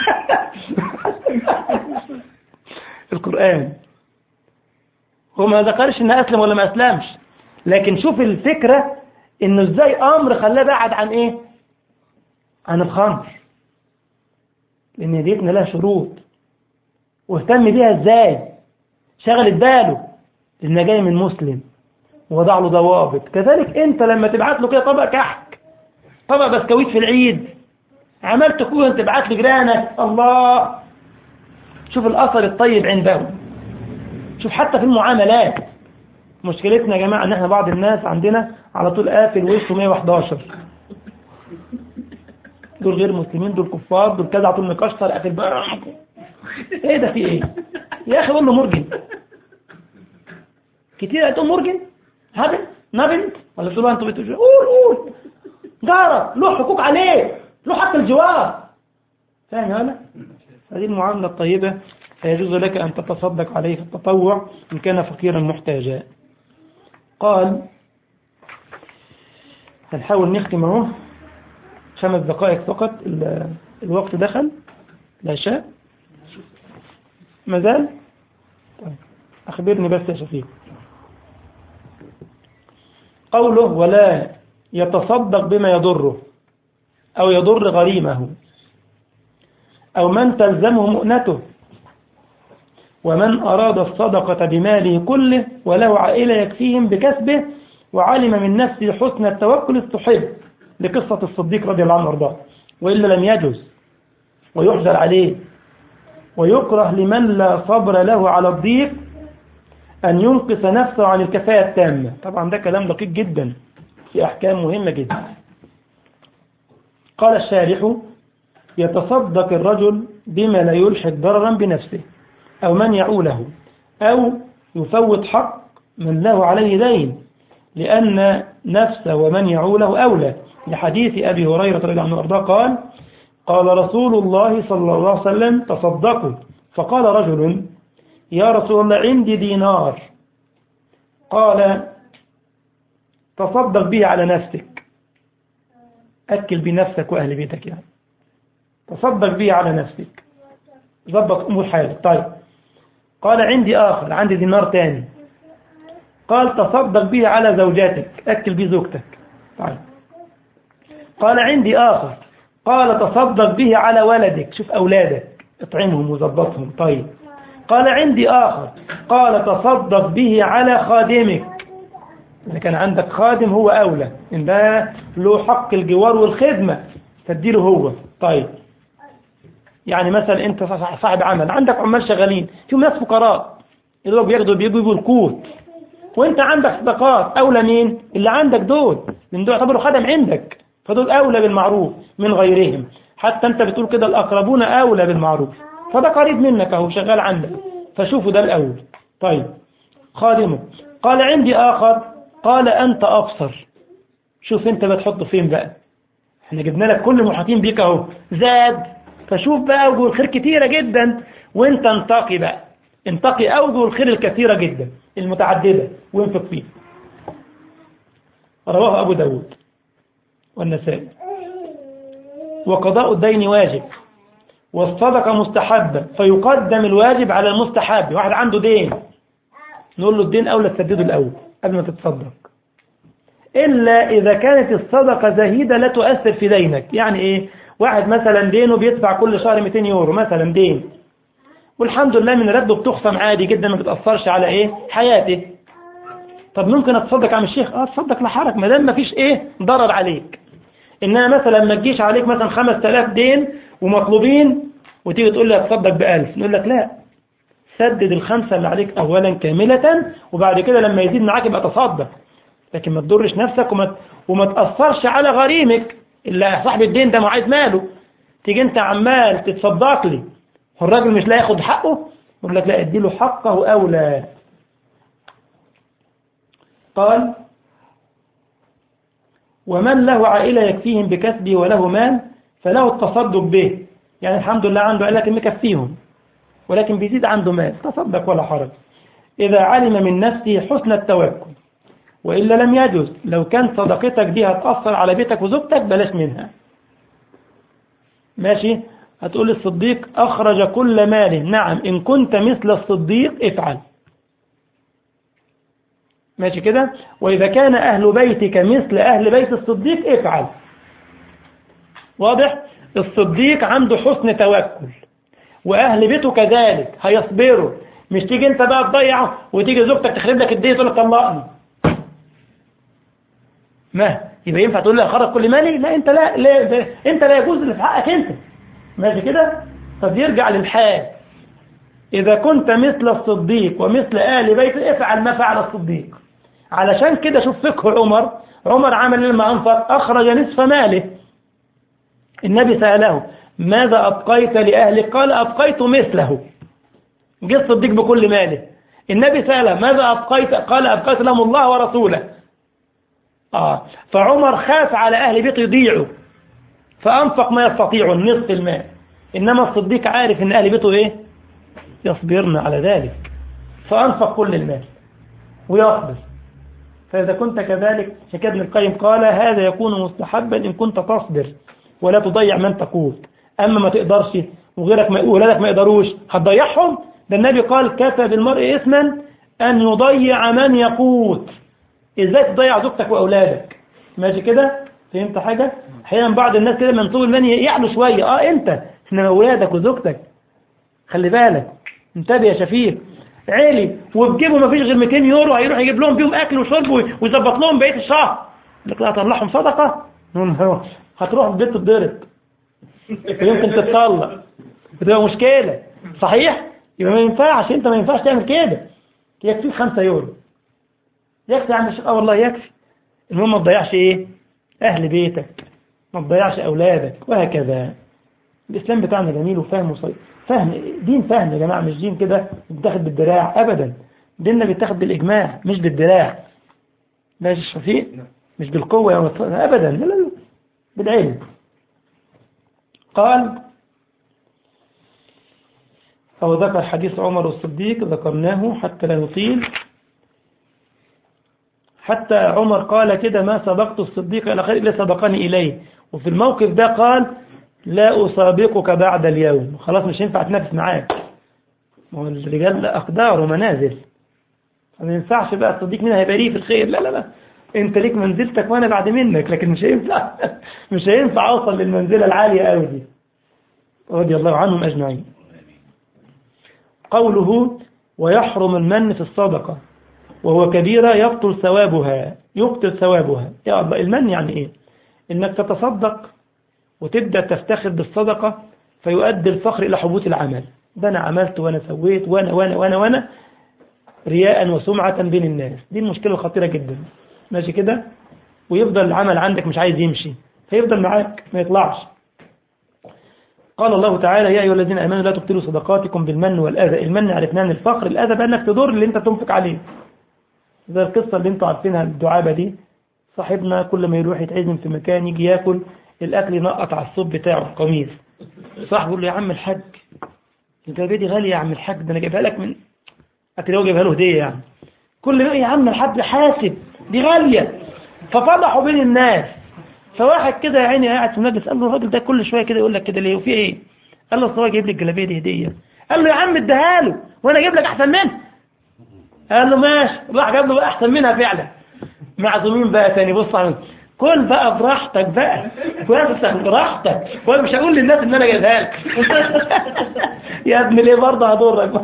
القرآن هو ما ذكرش انه اسلم ولا ما اسلمش لكن شوف الفكرة انه ازاي امر خلاه بعد عن ايه عن الخمر لان هديتنا لها شروط واهتم بيها ازاي شغلت باله لانها جاي من مسلم ووضع له ضوابط كذلك انت لما تبعت له كده طبق كحك طبق بسكويت في العيد عملت كوه تبعت لجيرانك الله شوف الاثر الطيب عندهم شوف حتى في المعاملات مشكلتنا يا جماعة ان احنا بعض الناس عندنا على طول قافل وشه 111 دول غير مسلمين دول كفار دول كذا على طول مكشر قافل بقى ايه ده في ايه يا اخي قول له مرجن كتير هتقول مرجن هبل نبل ولا تقولوا انتوا بتقولوا قول قول جارك له حقوق عليه له حق الجوار فاهم يا ولا هذه المعاملة الطيبة فيجوز لك أن تتصدق عليه في التطوع إن كان فقيرا محتاجا قال هنحاول نختم اهو خمس دقائق فقط ال- الوقت دخل العشاء ما زال طيب أخبرني بس يا شفيق قوله ولا يتصدق بما يضره أو يضر غريمه أو من تلزمه مؤنته ومن أراد الصدقة بماله كله وله عائلة يكفيهم بكسبه وعلم من نفسه حسن التوكل استحب لقصة الصديق رضي الله عنه وارضاه وإلا لم يجوز ويحجر عليه ويكره لمن لا صبر له على الضيق أن ينقص نفسه عن الكفاية التامة طبعا ده كلام دقيق جدا في أحكام مهمة جدا قال الشارح يتصدق الرجل بما لا يلحق ضررا بنفسه أو من يعوله أو يفوت حق من له عليه دين لأن نفسه ومن يعوله أولى لحديث أبي هريرة رضي الله عنه وارضاه قال قال رسول الله صلى الله عليه وسلم تصدقوا فقال رجل يا رسول الله عندي دينار قال تصدق به على نفسك أكل بنفسك وأهل بيتك يعني تصدق به على نفسك ظبط أمور حالك طيب قال عندي آخر عندي دينار تاني قال تصدق به على زوجاتك أكل به زوجتك طيب قال عندي آخر قال تصدق به على ولدك شوف أولادك اطعمهم وظبطهم طيب قال عندي آخر قال تصدق به على خادمك إذا كان عندك خادم هو أولى إن ده له حق الجوار والخدمة تديله هو طيب يعني مثلا أنت صاحب عمل عندك عمال شغالين فيهم ناس فقراء اللي هو بياخدوا بيجيبوا القوت وانت عندك صدقات أولى مين اللي عندك دول من دول يعتبروا خدم عندك فدول أولى بالمعروف من غيرهم حتى انت بتقول كده الأقربون أولى بالمعروف فده قريب منك اهو شغال عندك فشوفوا ده الأول طيب خادمه قال عندي آخر قال أنت أبصر شوف انت بتحطه فين بقى احنا جبنا لك كل المحاطين بيك اهو زاد فشوف بقى أوجه الخير كتيرة جدا وانت انتقي بقى انتقي أوجه الخير الكثيرة جدا المتعددة وانفق فيه رواه أبو داود والنسائي وقضاء الدين واجب والصدقة مستحبة فيقدم الواجب على المستحب واحد عنده دين نقول له الدين أولى تسدده الأول قبل ما تتصدق إلا إذا كانت الصدقة زهيدة لا تؤثر في دينك يعني إيه واحد مثلا دينه بيدفع كل شهر 200 يورو مثلا دين والحمد لله من رده بتخصم عادي جدا ما بتأثرش على إيه حياته طب ممكن أتصدق عم الشيخ اه تصدق لحالك ما دام ما فيش إيه ضرر عليك إنما مثلا ما تجيش عليك مثلا 5000 دين ومطلوبين وتيجي تقول لي أتصدق بألف نقول لك لا سدد الخمسة اللي عليك أولا كاملة وبعد كده لما يزيد معاك يبقى تصدق لكن ما تضرش نفسك وما, وما تأثرش على غريمك اللي صاحب الدين ده معايز ماله تيجي انت عمال تتصدق لي والراجل مش لا ياخد حقه يقول لك لا اديله حقه أولى قال ومن له عائلة يكفيهم بكسبه وله مال فله التصدق به يعني الحمد لله عنده عائلة مكفيهم ولكن بيزيد عنده مال تصدق ولا حرج إذا علم من نفسه حسن التوكل وإلا لم يجوز لو كان صدقتك دي هتأثر على بيتك وزوجتك بلاش منها ماشي هتقول الصديق أخرج كل ماله نعم إن كنت مثل الصديق افعل ماشي كده وإذا كان أهل بيتك مثل أهل بيت الصديق افعل واضح الصديق عنده حسن توكل وأهل بيته كذلك هيصبروا مش تيجي انت بقى تضيعه وتيجي زوجتك تخرب لك الدنيا تقول لك طلقني ما يبقى ينفع تقول لي اخرج كل مالي لا انت لا, لا انت لا يجوز اللي في حقك انت ماشي كده طب يرجع للحال اذا كنت مثل الصديق ومثل اهل بيت افعل ما فعل الصديق علشان كده شوف فقه عمر عمر عمل لما انفق اخرج نصف ماله النبي سأله ماذا أبقيت لأهلك قال أبقيت مثله جه الصديق بكل ماله النبي سأله ماذا أبقيت قال أبقيت لهم الله ورسوله آه فعمر خاف على أهل بيته يضيعوا فأنفق ما يستطيع نصف المال إنما الصديق عارف إن أهل بيته إيه يصبرن على ذلك فأنفق كل المال ويصبر فإذا كنت كذلك شكد ابن القيم قال هذا يكون مستحبا إن كنت تصبر ولا تضيع من تقوت أما ما تقدرش وغيرك ما ولادك ما يقدروش هتضيعهم ده النبي قال كتب المرء إثما أن يضيع من يقوت إزاي تضيع زوجتك وأولادك ماشي كده فهمت حاجة أحيانا بعض الناس كده منصوب المني يعلو شوية آه أنت إنما أولادك وزوجتك خلي بالك انتبه يا شفيق عالي وبجيبه ما فيش غير 200 يورو هيروح يجيب لهم بيهم أكل وشرب ويظبط لهم بقية الشهر لك لا هطلعهم صدقة هتروح البيت تتضرب يمكن تتطلق بتبقى مشكلة صحيح يبقى ما ينفعش انت ما ينفعش تعمل كده يكفيك خمسة يورو يكفي يا عم الشيخ اه والله يكفي المهم ما تضيعش ايه اهل بيتك ما تضيعش اولادك وهكذا الاسلام بتاعنا جميل وفهم وصي... فهم دين فهم يا جماعه مش دين كده بيتاخد بالدراع ابدا ديننا بيتاخد بالاجماع مش بالدراع ماشي الشفيق مش بالقوه يا ابدا لا لا بالعلم قال أو ذكر حديث عمر الصديق ذكرناه حتى لا نطيل حتى عمر قال كده ما سبقت الصديق إلى خير إلا سبقني إليه وفي الموقف ده قال لا أسابقك بعد اليوم خلاص مش ينفع تنافس معاك ما هو الرجال أقدار ومنازل ما ينفعش بقى الصديق مين هيبقى ليه في الخير لا لا لا انت ليك منزلتك وانا بعد منك لكن مش هينفع مش هينفع اوصل للمنزلة العالية قوي دي رضي الله عنهم اجمعين قوله ويحرم المن في الصدقة وهو كبيرة يبطل ثوابها يبطل ثوابها يا الله المن يعني ايه انك تتصدق وتبدأ تفتخر بالصدقة فيؤدي الفخر إلى حبوط العمل ده أنا عملت وأنا سويت وأنا وأنا وأنا وأنا رياء وسمعة بين الناس دي المشكلة الخطيرة جدا ماشي كده ويفضل العمل عندك مش عايز يمشي فيفضل معاك ما يطلعش قال الله تعالى يا أيها الذين آمنوا لا تبطلوا صدقاتكم بالمن والأذى المن عرفناه من الفقر الأذى بأنك تضر اللي انت تنفق عليه زي القصة اللي انتوا عارفينها الدعابة دي صاحبنا كل ما يروح يتعزم في مكان يجي ياكل الأكل ينقط على الصوب بتاعه القميص صاحبه يقول له يا عم الحاج الجلابيه دي غالية يا عم الحاج ده أنا جايبها لك من أكل هو جايبها له هدية يعني كل ما يا عم الحاج حاسب دي غالية ففضحوا بين الناس فواحد كده يا عيني قاعد في المجلس قال له الراجل ده كل شوية كده يقول لك كده ليه وفي ايه قال له أصل هو جايب لي الجلابيه دي هدية قال له يا عم اديها له وانا اجيب لك احسن منها قال له ماشي راح جاب له بقى احسن منها فعلا معزومين بقى تاني بص على كل بقى براحتك بقى وافسح براحتك وانا مش هقول للناس ان انا جايبها لك يا ابني ليه برضه هضرك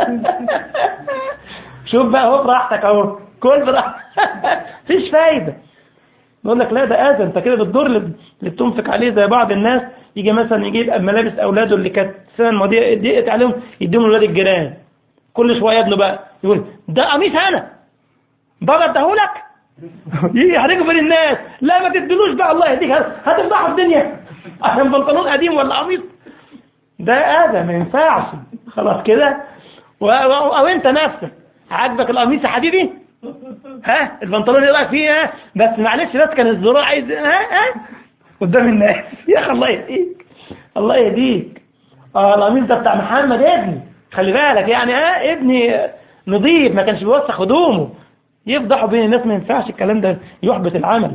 شوف بقى اهو براحتك اهو كل براحتك مفيش فايده نقول لك لا ده اذى انت كده بتضر اللي بتنفق عليه زي بعض الناس يجي مثلا يجيب ملابس اولاده اللي كانت السنه الماضيه ضيقت عليهم يديهم لاولاد الجيران كل شويه ابنه بقى يقول ده قميص انا بابا اداهولك يجي يحرجوا بين الناس لا ما تدلوش بقى الله يهديك هتفضحوا الدنيا عشان بنطلون قديم ولا قميص ده اذى ما ينفعش خلاص كده و... و... او انت نفسك عاجبك القميص يا حبيبي ها البنطلون ايه رايك فيه ها بس معلش بس كان الزرار عايز ها ها قدام الناس يا اخي الله يهديك الله يهديك اه القميص ده بتاع محمد ابني خلي بالك يعني ها ابني نظيف ما كانش بيوسخ هدومه يفضحوا بين الناس ما ينفعش الكلام ده يحبط العمل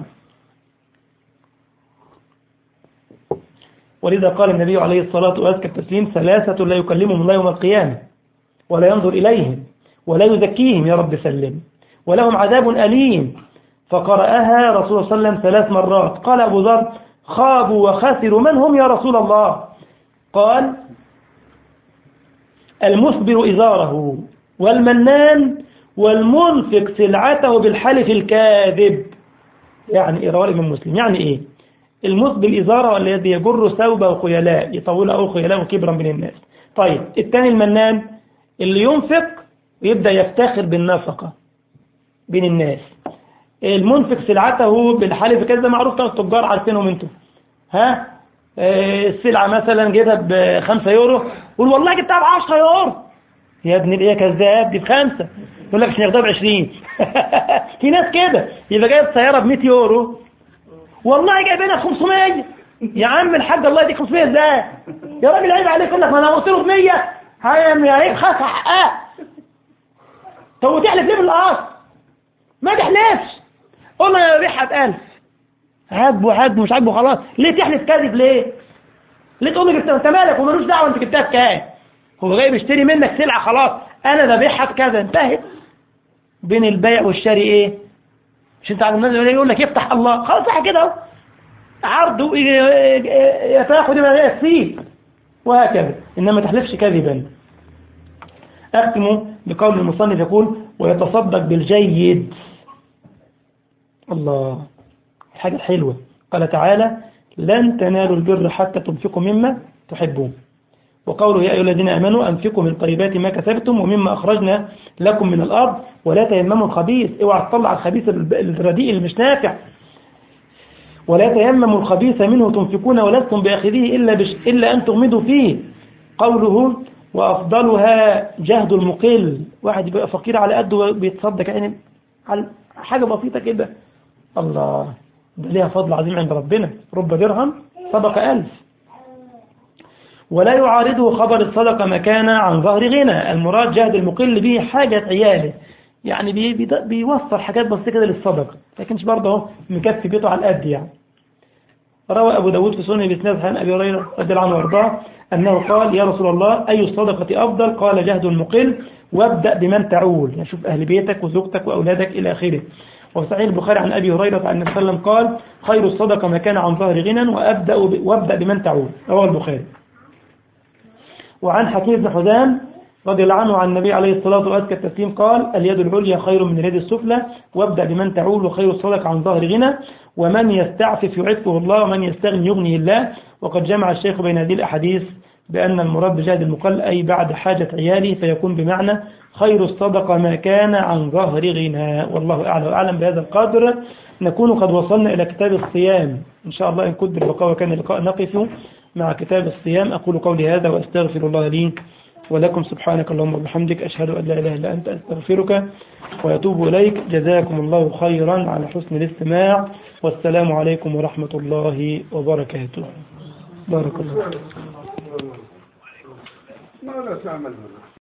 ولذا قال النبي عليه الصلاة وأزكى التسليم ثلاثة لا يكلمهم الله يوم القيامة ولا ينظر إليهم ولا يزكيهم يا رب سلم ولهم عذاب أليم فقرأها رسول الله صلى الله عليه وسلم ثلاث مرات قال أبو ذر خابوا وخسروا من هم يا رسول الله قال المصبر إزاره والمنان والمنفق سلعته بالحلف الكاذب يعني إيه رواه الإمام مسلم يعني إيه المصبر إزاره الذي يجر ثوبه خيلاء يطول أو خيلاء كبرا من الناس طيب الثاني المنان اللي ينفق ويبدأ يفتخر بالنفقة بين الناس المنفق سلعته بالحلف كذا معروف طبعا التجار عارفينهم انتم ها آه السلعة مثلا جيتها بخمسة يورو قول والله جبتها بعشرة يورو يا ابن الايه كذاب دي بخمسة يقول لك عشان ياخدها بعشرين في ناس كده يبقى جايب سيارة ب 100 يورو والله جايبينها ب 500 يا عم الحاج الله يديك 500 ازاي يا راجل عيب عليك يقول لك ما انا قلت له ب 100 هيعيب خاص حقها طب وتحلف ليه بالاصل ما تحلفش قول له انا ببيعها ب 1000 عاجبه عاجبه مش عاجبه خلاص ليه تحلف كاذب ليه ليه تقول له جبتها انت مالك ومالوش دعوه انت جبتها بكام هو جاي بيشتري منك سلعه خلاص انا ببيعها بكذا انتهت بين البيع والشاري ايه مش انت عارف الناس يقول لك يفتح الله خلاص صح كده اهو عرض يتاخد ما يكفيه وهكذا انما ما تحلفش كذبا اختم بقول المصنف يقول ويتصدق بالجيد الله الحاجة الحلوة قال تعالى لن تنالوا البر حتى تنفقوا مما تحبون وقوله يا أيها الذين آمنوا أنفقوا من طيبات ما كسبتم ومما أخرجنا لكم من الأرض ولا تيمموا الخبيث اوعى تطلع الخبيث الرديء اللي مش نافع ولا تيمموا الخبيث منه تنفقون ولستم بأخذيه إلا, بش إلا أن تغمدوا فيه قوله وأفضلها جهد المقل واحد يبقى فقير على قده بيتصدق يعني على حاجة بسيطة كده الله ده ليها فضل عظيم عند ربنا رب درهم صدق ألف ولا يعارضه خبر الصدقة مكان عن ظهر غنى المراد جهد المقل به حاجة عياله يعني بي بي بيوفر حاجات بسيطة كده للصدقة لكنش برضه مكفي بيته على القد يعني روى أبو داود في سنة بسناد عن أبي هريرة رضي الله عنه وارضاه أنه قال يا رسول الله أي الصدقة أفضل قال جهد المقل وابدأ بمن تعول يعني شوف أهل بيتك وزوجتك وأولادك إلى آخره وفي صحيح البخاري عن أبي هريرة عن النبي صلى الله عليه وسلم قال خير الصدقة ما كان عن ظهر غنى وأبدأ وابدأ بمن تعول رواه البخاري وعن حكيم بن حزام رضي الله عنه عن النبي عليه الصلاة وأزكى التسليم قال اليد العليا خير من اليد السفلى وابدأ بمن تعول وخير الصدق عن ظهر غنى ومن يستعفف يعفه الله ومن يستغني يغنيه الله وقد جمع الشيخ بين هذه الأحاديث بأن المراد بجهد المقل أي بعد حاجة عياله فيكون بمعنى خير الصدقة ما كان عن ظهر غنى والله أعلم وأعلم بهذا القدر نكون قد وصلنا إلى كتاب الصيام إن شاء الله إن قدر البقاء وكان اللقاء نقف مع كتاب الصيام أقول قولي هذا وأستغفر الله لي ولكم سبحانك اللهم وبحمدك أشهد أن لا إله إلا أنت أستغفرك وأتوب إليك جزاكم الله خيرا على حسن الاستماع والسلام عليكم ورحمة الله وبركاته بارك الله ماذا تعمل هنا